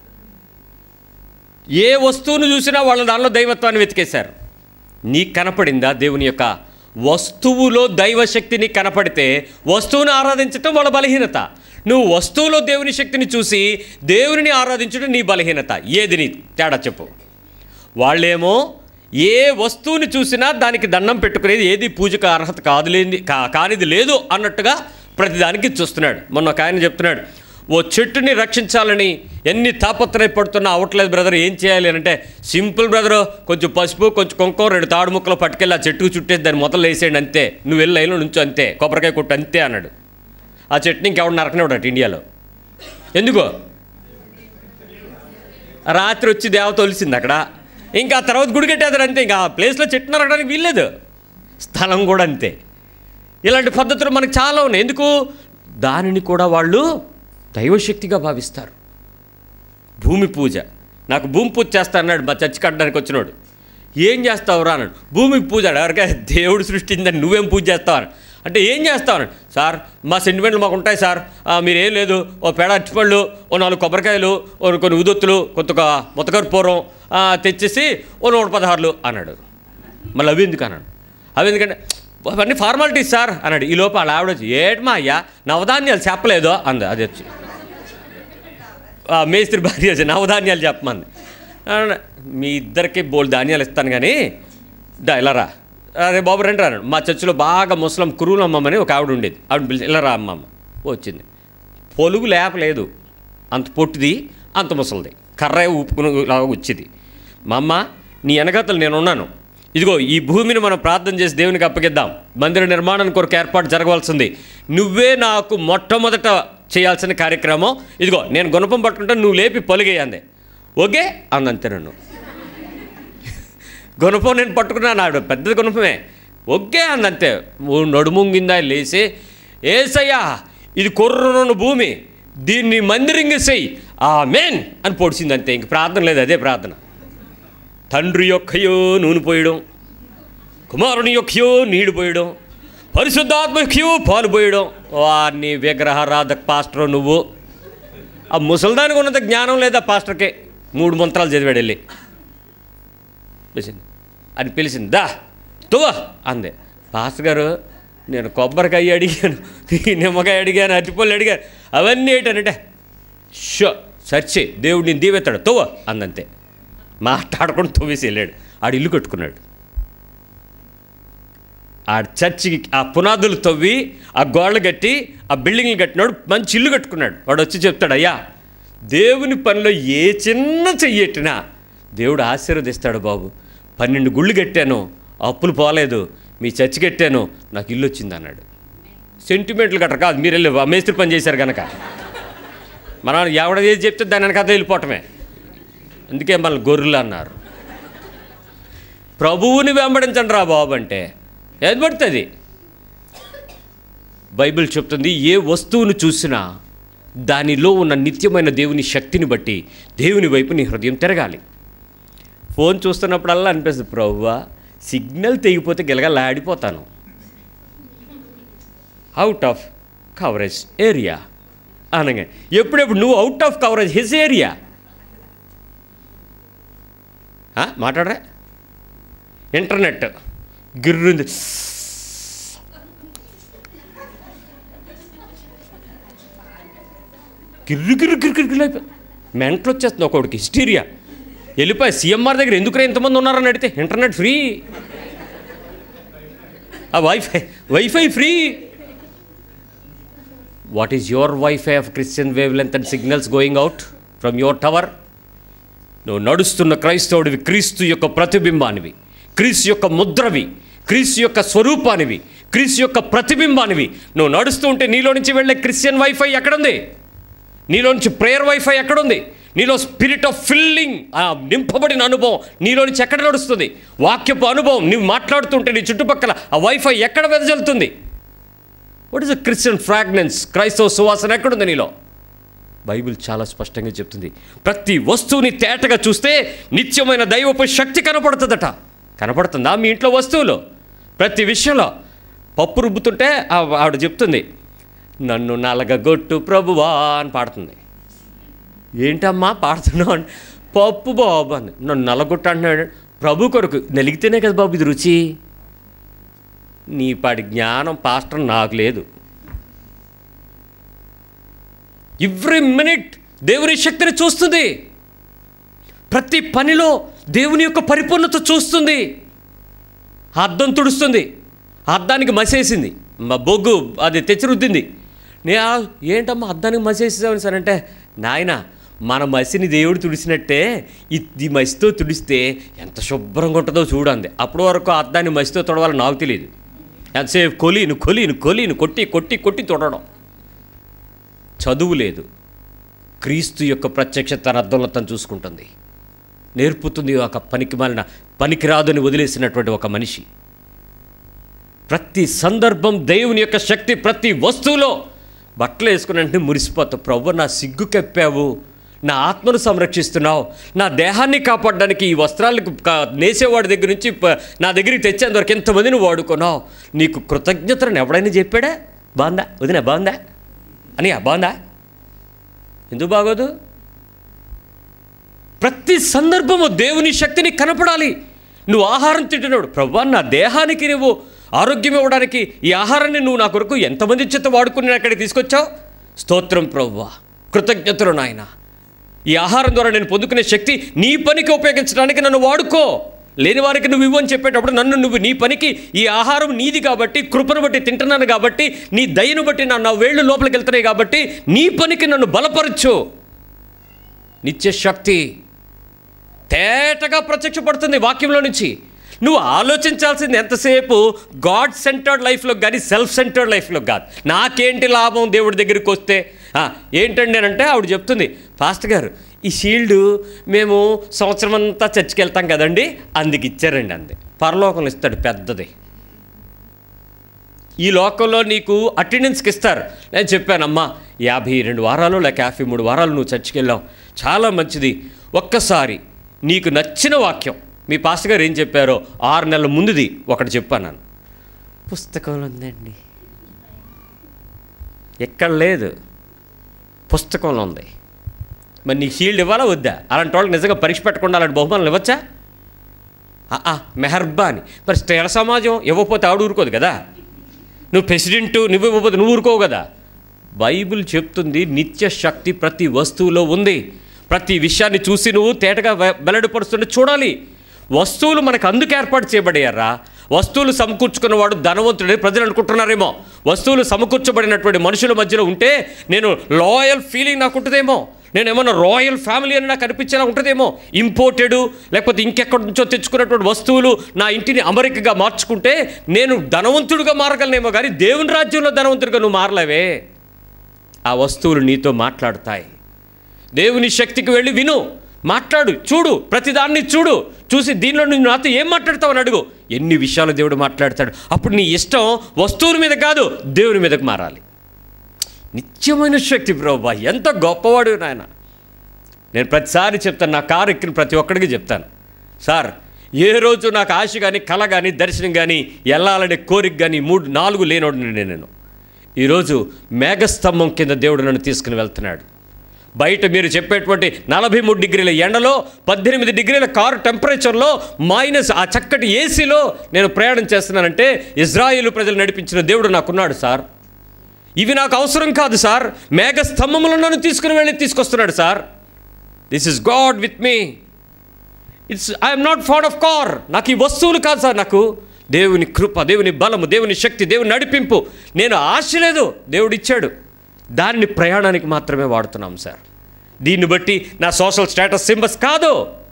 ఏ వస్తువును చూసినా వాళ్ళ దానిలో దైవత్వాన్ని వెతికేశారు నీకు కనపడిందా దేవుని యొక్క వస్తువులో దైవశక్తి నీకు కనపడితే వస్తువుని ఆరాధించటం వాళ్ళ బలహీనత నువ్వు వస్తువులో దేవుని శక్తిని చూసి దేవునిని ఆరాధించడం నీ బలహీనత ఏది నీ తేడా చెప్పు వాళ్ళేమో ఏ వస్తువుని చూసినా దానికి దండం పెట్టుకునేది ఏది పూజకు అర్హత కాదులేంది కా కానిది లేదు అన్నట్టుగా ప్రతిదానికి చూస్తున్నాడు మొన్న ఒక ఆయన చెప్తున్నాడు ఓ చెట్టుని రక్షించాలని ఎన్ని తాపత్రయపడుతున్నా అవట్లేదు బ్రదర్ ఏం చేయాలి అని అంటే సింపుల్ బ్రదర్ కొంచెం పసుపు కొంచెం కుంకుమ రెండు తాడు ముక్కలు పట్టుకెళ్ళి ఆ చెట్టుకు చుట్టేసి దాన్ని మొదలు వేసేయండి అంతే నువ్వు వెళ్ళి లైన్లో నుంచో అంతే కొబ్బరికాయ కొట్టు అంతే అన్నాడు ఆ చెట్టుని ఇంకెవడు నరకనివాడట ఇండియాలో ఎందుకో రాత్రి వచ్చి దేవత ఒలిసింది అక్కడ ఇంకా ఆ తర్వాత గుడి కట్టేదారు అంతే ఇంకా ఆ ప్లేస్లో చెట్టు నరకడానికి వీల్లేదు స్థలం కూడా అంతే ఇలాంటి పద్ధతులు మనకు చాలా ఉన్నాయి ఎందుకు దానిని కూడా వాళ్ళు దైవశక్తిగా భావిస్తారు భూమి పూజ నాకు భూమి పూజ చేస్తా అన్నాడు మా చర్చి కట్టడానికి వచ్చినాడు ఏం చేస్తావురా అన్నాడు భూమికి పూజ ఎవరికైనా దేవుడు సృష్టిందని నువ్వేం పూజ చేస్తావు అన్నాడు. అంటే ఏం చేస్తావు అన్నాడు సార్ మా సెంటిమెంట్లు మాకు ఉంటాయి సార్ ఆ, మీరేం లేదు ఓ పేడ అరటిపళ్ళు ఓ నాలుగు కొబ్బరికాయలు ఓ కొన్ని ఉదొత్తులు కొంత మొత్తకర్పూరం ఆ, తెచ్చేసి ఓ నూట పదహారులు అన్నాడు మళ్ళీ అవి ఎందుకు అన్నాడు అవి ఎందుకంటే అవన్నీ ఫార్మాలిటీస్ సార్ అన్నాడు ఈ లోపల ఆవిడ వచ్చి ఏటి మా అయ్యా నవధాన్యాలు చెప్పలేదో అంది అది వచ్చి ఆ మేస్త్రి భార్య వచ్చి నవధాన్యాలు చెప్పమంది అన్నాడు, మీ ఇద్దరికి బోల్ ధాన్యాలు ఇస్తాను కానీ దా ఇలా రా అరే బాబు రండి రా అన్నాడు మా చర్చిలో బాగా ముసలం కురువులు అమ్మమ్మని ఒక ఆవిడ ఉండేది ఆవిడ పిలిచి ఇలా రా అమ్మమ్మ వచ్చింది పొలుగు లేపలేదు అంత పొట్టిది అంత ముసలిది కర్ర ఊపుకుని లాగా వచ్చింది మా అమ్మ నీ వెనకతలు నేను ఉన్నాను ఇదిగో ఈ భూమిని మనం ప్రార్థన చేసి దేవునికి అప్పగిద్దాం మందిర నిర్మాణం కొరకు ఏర్పాటు జరగవలసింది నువ్వే నాకు మొట్టమొదట చేయాల్సిన కార్యక్రమం ఇదిగో నేను గుణపం పట్టుకుంటే నువ్వు లేపి పొలిగేయంది ఓకే అందంతే నన్ను గుణపం నేను పట్టుకున్నాను ఆవిడ పెద్ద గుణపమే ఒకే అందంతే ఓ నడుముంగిందా లేచి ఏసయ్యా ఇది కొర్రను భూమి దీన్ని మందిరింగిసేయి ఆ మేన్ అని పొడిచింది అంతే ఇంక ప్రార్థన లేదు అదే ప్రార్థన తండ్రి యొక్కయో నూనె పోయడం కుమారుని యొక్కయో నీళ్లు పోయడం పరిశుద్ధాత్మకయో పాలు పోయడం వారిని విగ్రహారాధక పాస్టర్ నువ్వు ఆ ముసల్దానికి ఉన్నంత జ్ఞానం లేదా పాస్టర్కే మూడు మంత్రాలు చదివాడు వెళ్ళి పిలిచింది అని పిలిచింది దా తువ్వ అందే పాస్టర్ గారు నేను కొబ్బరికాయ అడిగాను ఈ నిమ్మకాయ అడిగాను అరటిపళ్ళు అడిగాను అవన్నీ ఏంటనంటే షో సర్చే దేవుడు నేను దీవెత్తాడు తువ్వ అందంతే మాట్లాడుకుంటూ తవ్వేసి వెళ్ళాడు ఆడు ఇల్లు కట్టుకున్నాడు ఆ చర్చికి ఆ పునాదులు తవ్వి ఆ గోడలు కట్టి ఆ బిల్డింగ్లు కట్టినాడు మంచి ఇల్లు కట్టుకున్నాడు వాడు వచ్చి చెప్తాడు అయ్యా దేవుని పనిలో ఏ చిన్న చెయ్యెట్టినా దేవుడు ఆశీర్వదిస్తాడు బాబు పన్నెండు గుళ్ళు కట్టాను అప్పులు పోలేదు మీ చర్చి కట్టాను నాకు ఇల్లు వచ్చింది అన్నాడు సెంటిమెంట్లు గట్ర కాదు మీరు వెళ్ళి మేస్త్రి పని చేశారు కనుక మనం ఎవడ ఏది చెప్తే దాని వెనకాల వెళ్ళిపోవటమే అందుకే మనల్ని గొర్రెలు అన్నారు ప్రభువుని వెంబడించండి రా బాబు అంటే ఏది పడుతుంది బైబిల్ చెప్తుంది ఏ వస్తువును చూసినా దానిలో ఉన్న నిత్యమైన దేవుని శక్తిని బట్టి దేవుని వైపు నీ హృదయం తిరగాలి ఫోన్ చూస్తున్నప్పుడల్లా అనిపిస్తుంది ప్రభువా సిగ్నల్ తెగిపోతే గిలగలాడిపోతాను అవుట్ ఆఫ్ కవరేజ్ ఏరియా అనగా ఎప్పుడెప్పుడు నువ్వు out of coverage his area మాట్లాడరా ఇంటర్నెట్ గిర్రుంది గిర్రు గిర్రు గిర్రు గిర్రు అయిపోయి మెంటలు వచ్చేస్తుంది ఒకడికి హిస్టీరియా వెళ్ళిపోయి సీఎంఆర్ దగ్గర ఎందుకు ఇంతమంది ఉన్నారని అడిగితే ఇంటర్నెట్ ఫ్రీ ఆ wifi wifi free what is your wifi of Christian wavelength and signals going out from your tower నువ్వు నడుస్తున్న క్రైస్తవుడివి క్రీస్తు యొక్క ప్రతిబింబానివి క్రీస్తు యొక్క ముద్రవి క్రీస్తు యొక్క స్వరూపానివి క్రీస్తు యొక్క ప్రతిబింబానివి నువ్వు నడుస్తూ ఉంటే నీలో నుంచి వెళ్ళే క్రిస్టియన్ వైఫై ఎక్కడుంది నీలో నుంచి ప్రేయర్ వైఫై ఎక్కడుంది నీలో స్పిరిట్ ఆఫ్ ఫిల్లింగ్ ఆ నింపబడిన అనుభవం నీలో నుంచి ఎక్కడ నడుస్తుంది వాక్యపు అనుభవం నువ్వు మాట్లాడుతుంటే నీ చుట్టుపక్కల ఆ వైఫై ఎక్కడ వెదజల్లుతుంది what is a Christian fragrance క్రైస్తవ సువాసన ఎక్కడుంది నీలో బైబిల్ చాలా స్పష్టంగా చెప్తుంది ప్రతి వస్తువుని తేటగా చూస్తే నిత్యమైన దైవపు శక్తి కనపడుతుందట కనపడుతుందా మీ ఇంట్లో వస్తువులు ప్రతి విషయంలో పప్పు రుబ్బుతుంటే ఆ- ఆవిడ చెప్తుంది నన్ను నలగగొట్టు ప్రభువా అని పాడుతుంది ఏంటమ్మా పాడుతున్నావు అని పప్పు బాబు అని నన్ను నలగొట్టు అంటున్నాడు ప్రభు కొరకు నలిగితేనే కదా బాబు ఇది రుచి నీ పాటి జ్ఞానం పాస్టర్ నాకు లేదు ఎవ్రీ మినిట్ దేవుని శక్తిని చూస్తుంది ప్రతి పనిలో దేవుని యొక్క పరిపూర్ణత చూస్తుంది అద్దం తుడుస్తుంది అద్దానికి మసేసింది మా బొగ్గు అది తెచ్చి రుద్దింది నే ఆ, ఏంటమ్మా అద్దానికి మసేసామని సార్ అంటే నాయన మన మసిని దేవుడు తుడిసినట్టే ఈ ఈ మసితో తుడిస్తే ఎంత శుభ్రంగా ఉంటుందో చూడండి అప్పటి వరకు ఆ అద్దాన్ని మసితో తొడవాలని నాకు తెలియదు ఎంతసేపు కొలీను కొలీను కొలీను కొట్టి కొట్టి కొట్టి తొడడం చదువు లేదు క్రీస్తు యొక్క ప్రత్యక్ష తన అద్దంలో తను చూసుకుంటుంది నేర్పుతుంది ఒక పనికి మాలిన పనికిరాదని వదిలేసినటువంటి ఒక మనిషి ప్రతి సందర్భం దేవుని యొక్క శక్తి ప్రతి వస్తువులో బట్టలు వేసుకుని అంటే మురిసిపోతావు ప్రభు నా సిగ్గు కప్పావు నా ఆత్మను సంరక్షిస్తున్నావు నా దేహాన్ని కాపాడడానికి ఈ వస్త్రాలకు కా- నేసేవాడి దగ్గర నుంచి ప- నా దగ్గరికి తెచ్చేంత వరకు ఎంతమందిని వాడుకున్నావు నీకు కృతజ్ఞతలను ఎవడైనా చెప్పాడా బాగుందా వదినా బాగుందా అని బాగుందా ఎందుకు బాగోదు ప్రతి సందర్భము దేవుని శక్తిని కనపడాలి నువ్వు ఆహారం తింటున్నాడు ప్రభా నా దేహానికి నువ్వు ఆరోగ్యం ఇవ్వడానికి ఈ ఆహారాన్ని నువ్వు నా కొరకు ఎంతమంది చేత వాడుకుని నేను అక్కడికి తీసుకొచ్చావు స్తోత్రం ప్రవ్వా కృతజ్ఞతలు నాయన ఈ ఆహారం ద్వారా నేను పొందుకునే శక్తి నీ పనికి ఉపయోగించడానికి నన్ను వాడుకో లేని వారికి నువ్వు ఇవ్వని చెప్పేటప్పుడు నన్ను నువ్వు నీ పనికి ఈ ఆహారం నీది కాబట్టి కృపను బట్టి తింటున్నాను కాబట్టి నీ దయను బట్టి నా నా వేళ్ళు లోపలికి వెళ్తున్నాయి కాబట్టి నీ పనికి నన్ను బలపరచు నిత్య శక్తి తేటగా ప్రత్యక్షపడుతుంది వాక్యంలో నుంచి నువ్వు ఆలోచించాల్సింది ఎంతసేపు గాడ్ సెంటర్డ్ లైఫ్లో కానీ సెల్ఫ్ సెంటర్డ్ లైఫ్లో కాదు నాకేంటి లాభం దేవుడి దగ్గరికి వస్తే ఆ, ఏంటండి అని అంటే ఆవిడ చెప్తుంది ఫాస్ట్ గారు ఈ షీల్డ్ మేము సంవత్సరం అంతా చర్చికి వెళ్తాం కదండి అందుకు ఇచ్చారండి అంది పరలోకం ఇస్తాడు పెద్దది ఈ లోకంలో నీకు అటెండెన్స్కి ఇస్తారు నేను చెప్పానమ్మా యాభై రెండు వారాలు లేక యాభై మూడు వారాలు నువ్వు చర్చికి వెళ్ళావు చాలా మంచిది ఒక్కసారి నీకు నచ్చిన వాక్యం మీ పాస్టర్ గారు ఏం చెప్పారో ఆరు నెలల ముందుది ఒకటి చెప్పాను నేను పుస్తకంలో ఉందండి ఎక్కడ లేదు పుస్తకంలో ఉంది మరి నీకు షీల్డ్ ఇవ్వాలా వద్దా అలాంటి వాళ్ళకి నిజంగా పరీక్ష పెట్టకుండా అలాంటి బహుమానాలు ఇవ్వచ్చా ఆ, ఆ, మెహర్బాని మరి స్థిర సమాజం ఇవ్వకపోతే ఆవిడ ఊరుకోదు కదా నువ్వు ప్రెసిడెంట్ నువ్వు ఇవ్వకపోతే నువ్వు ఊరుకోవు కదా బైబిల్ చెప్తుంది నిత్య శక్తి ప్రతి వస్తువులో ఉంది ప్రతి విషయాన్ని చూసి నువ్వు తేటగా వె- వెల్లడిపరుస్తుంటే చూడాలి వస్తువులు మనకు అందుకు ఏర్పాటు చేయబడాయారా వస్తువులు సమకూర్చుకున్నవాడు ధనవంతుడని ప్రజలు అనుకుంటున్నారేమో వస్తువులు సమకూర్చబడినటువంటి మనుషుల మధ్యలో ఉంటే నేను లాయల్ ఫీలింగ్ నాకు ఉంటుందేమో నేను ఏమన్నా రాయల్ ఫ్యామిలీ అని నాకు అనిపించేలా ఉంటుందేమో ఇంపోర్టెడ్ లేకపోతే ఇంకెక్కడి నుంచో తెచ్చుకున్నటువంటి వస్తువులు నా ఇంటిని అమెరికగా మార్చుకుంటే నేను ధనవంతుడిగా మారగలనేమో కానీ దేవుని రాజ్యంలో ధనవంతుడిగా నువ్వు మారలేవే ఆ వస్తువులు నీతో మాట్లాడతాయి దేవుని శక్తికి వెళ్ళి విను మాట్లాడు చూడు ప్రతిదాన్ని చూడు చూసి దీనిలో నువ్వు నాతో ఏం మాట్లాడతావు అని అడుగు ఎన్ని విషయాలు దేవుడు మాట్లాడతాడు అప్పుడు నీ ఇష్టం వస్తువుల మీద కాదు దేవుని మీదకు మారాలి నిత్యమైన శక్తి ప్రభా ఎంత గొప్పవాడు నాయన నేను ప్రతిసారి చెప్తాను నా కారు ఎక్కిన ప్రతి ఒక్కడికి చెప్తాను సార్ ఏ రోజు నాకు ఆశ కానీ కళ కానీ దర్శనం కానీ వెళ్ళాలనే కోరిక కానీ మూడు నాలుగు లేనోడు నేను ఈరోజు మేఘస్తంభం కింద దేవుడు నన్ను తీసుకుని వెళ్తున్నాడు బయట మీరు చెప్పేటువంటి నలభై మూడు డిగ్రీల ఎండలో పద్దెనిమిది డిగ్రీల కారు టెంపరేచర్లో మైనస్ ఆ చక్కటి ఏసీలో నేను ప్రయాణం చేస్తున్నానంటే ఇజ్రాయేలు ప్రజలు నడిపించిన దేవుడు నాకున్నాడు సార్ ఇవి నాకు అవసరం కాదు సార్ మేఘ స్తంభములను నన్ను తీసుకుని వెళ్ళి తీసుకొస్తున్నాడు sir this is God with me it's I'm not fond of car నాకు ఈ వస్తువులు కాదు సార్ నాకు దేవుని కృప దేవుని బలము దేవుని శక్తి దేవుని నడిపింపు నేను ఆశ లేదు దేవుడు ఇచ్చాడు దాన్ని ప్రయాణానికి మాత్రమే వాడుతున్నాం సార్ దీన్ని బట్టి నా సోషల్ స్టేటస్ సింబల్స్ కాదు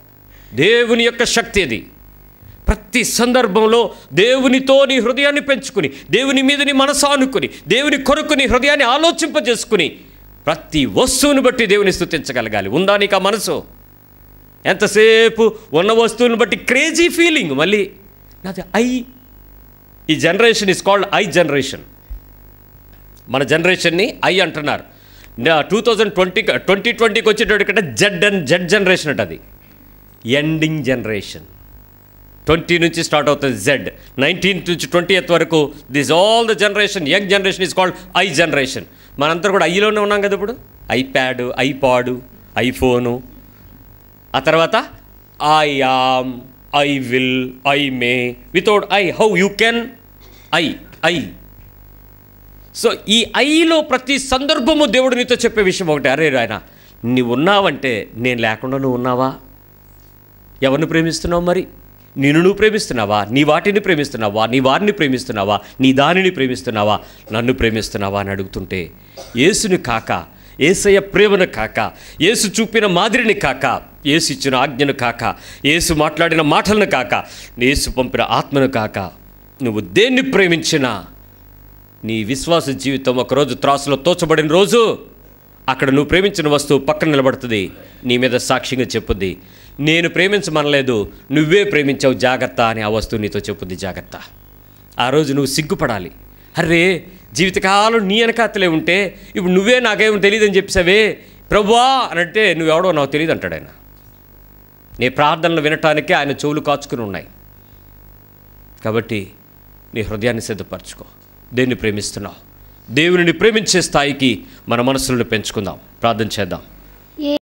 దేవుని యొక్క శక్తి అది ప్రతి సందర్భంలో దేవునితో నీ హృదయాన్ని పెంచుకుని దేవుని మీద నీ మనసు ఆనుకుని దేవుని కొరకు నీ హృదయాన్ని ఆలోచింపజేసుకుని ప్రతి వస్తువుని బట్టి దేవుని స్థుతించగలగాలి ఉందా నీకు ఆ మనసు ఎంతసేపు ఉన్న వస్తువుని బట్టి క్రేజీ ఫీలింగ్ మళ్ళీ నాది ఐ ఈ generation is called I generation మన జనరేషన్ని ఐ అంటున్నారు టూ థౌజండ్ ట్వంటీ ట్వంటీ ట్వంటీకి వచ్చేటప్పటికంటే జెడ్ అండ్ జెడ్ జనరేషన్ అంట అది ఎండింగ్ జనరేషన్ ట్వంటీ నుంచి స్టార్ట్ అవుతుంది జెడ్ నైన్టీన్త్ నుంచి ట్వంటీ ఎత్ వరకు this all the generation young generation is called I generation మనందరూ కూడా ఐలోనే ఉన్నాం కదా ఇప్పుడు ఐప్యాడ్ ఐపాడు ఐఫోను ఆ తర్వాత I am I will I may without I how you can I I so ఈ ఐలో ప్రతి సందర్భము దేవుడు నీతో చెప్పే విషయం ఒకటి అరే ఆయన నీవు ఉన్నావంటే నేను లేకుండా నువ్వు ఉన్నావా ఎవరిని ప్రేమిస్తున్నావు మరి నిన్ను నువ్వు ప్రేమిస్తున్నావా నీ వాటిని ప్రేమిస్తున్నావా నీ వారిని ప్రేమిస్తున్నావా నీ దానిని ప్రేమిస్తున్నావా నన్ను ప్రేమిస్తున్నావా అని అడుగుతుంటే యేసుని కాక ఏసయ్య ప్రేమను కాక యేసు చూపిన మాదిరిని కాక యేసు ఇచ్చిన ఆజ్ఞను కాక యేసు మాట్లాడిన మాటలను కాక యేసు పంపిన ఆత్మను కాక నువ్వు దేన్ని ప్రేమించినా నీ విశ్వాస జీవితం ఒకరోజు త్రాసులో తోచబడిన రోజు అక్కడ నువ్వు ప్రేమించిన వస్తువు పక్కన నిలబడుతుంది నీ మీద సాక్ష్యంగా చెప్పుద్ది నేను ప్రేమించమనలేదు నువ్వే ప్రేమించావు జాగ్రత్త అని ఆ వస్తువు నీతో చెప్పుద్ది జాగ్రత్త ఆ రోజు నువ్వు సిగ్గుపడాలి అర్రే జీవితకాలం నీ వెనకాతలే ఉంటే ఇప్పుడు నువ్వే నాకేమో తెలియదని చెప్పేసావే ప్రభువా అని అంటే నువ్వెవడో నాకు తెలియదు అంటాడు ఆయన నీ ప్రార్థనలు వినటానికే ఆయన చెవులు కాచుకుని ఉన్నాయి కాబట్టి నీ హృదయాన్ని సిద్ధపరచుకో దేన్ని ప్రేమిస్తున్నావు దేవుని ప్రేమించే స్థాయికి మన మనసులను పెంచుకుందాం ప్రార్థన చేద్దాం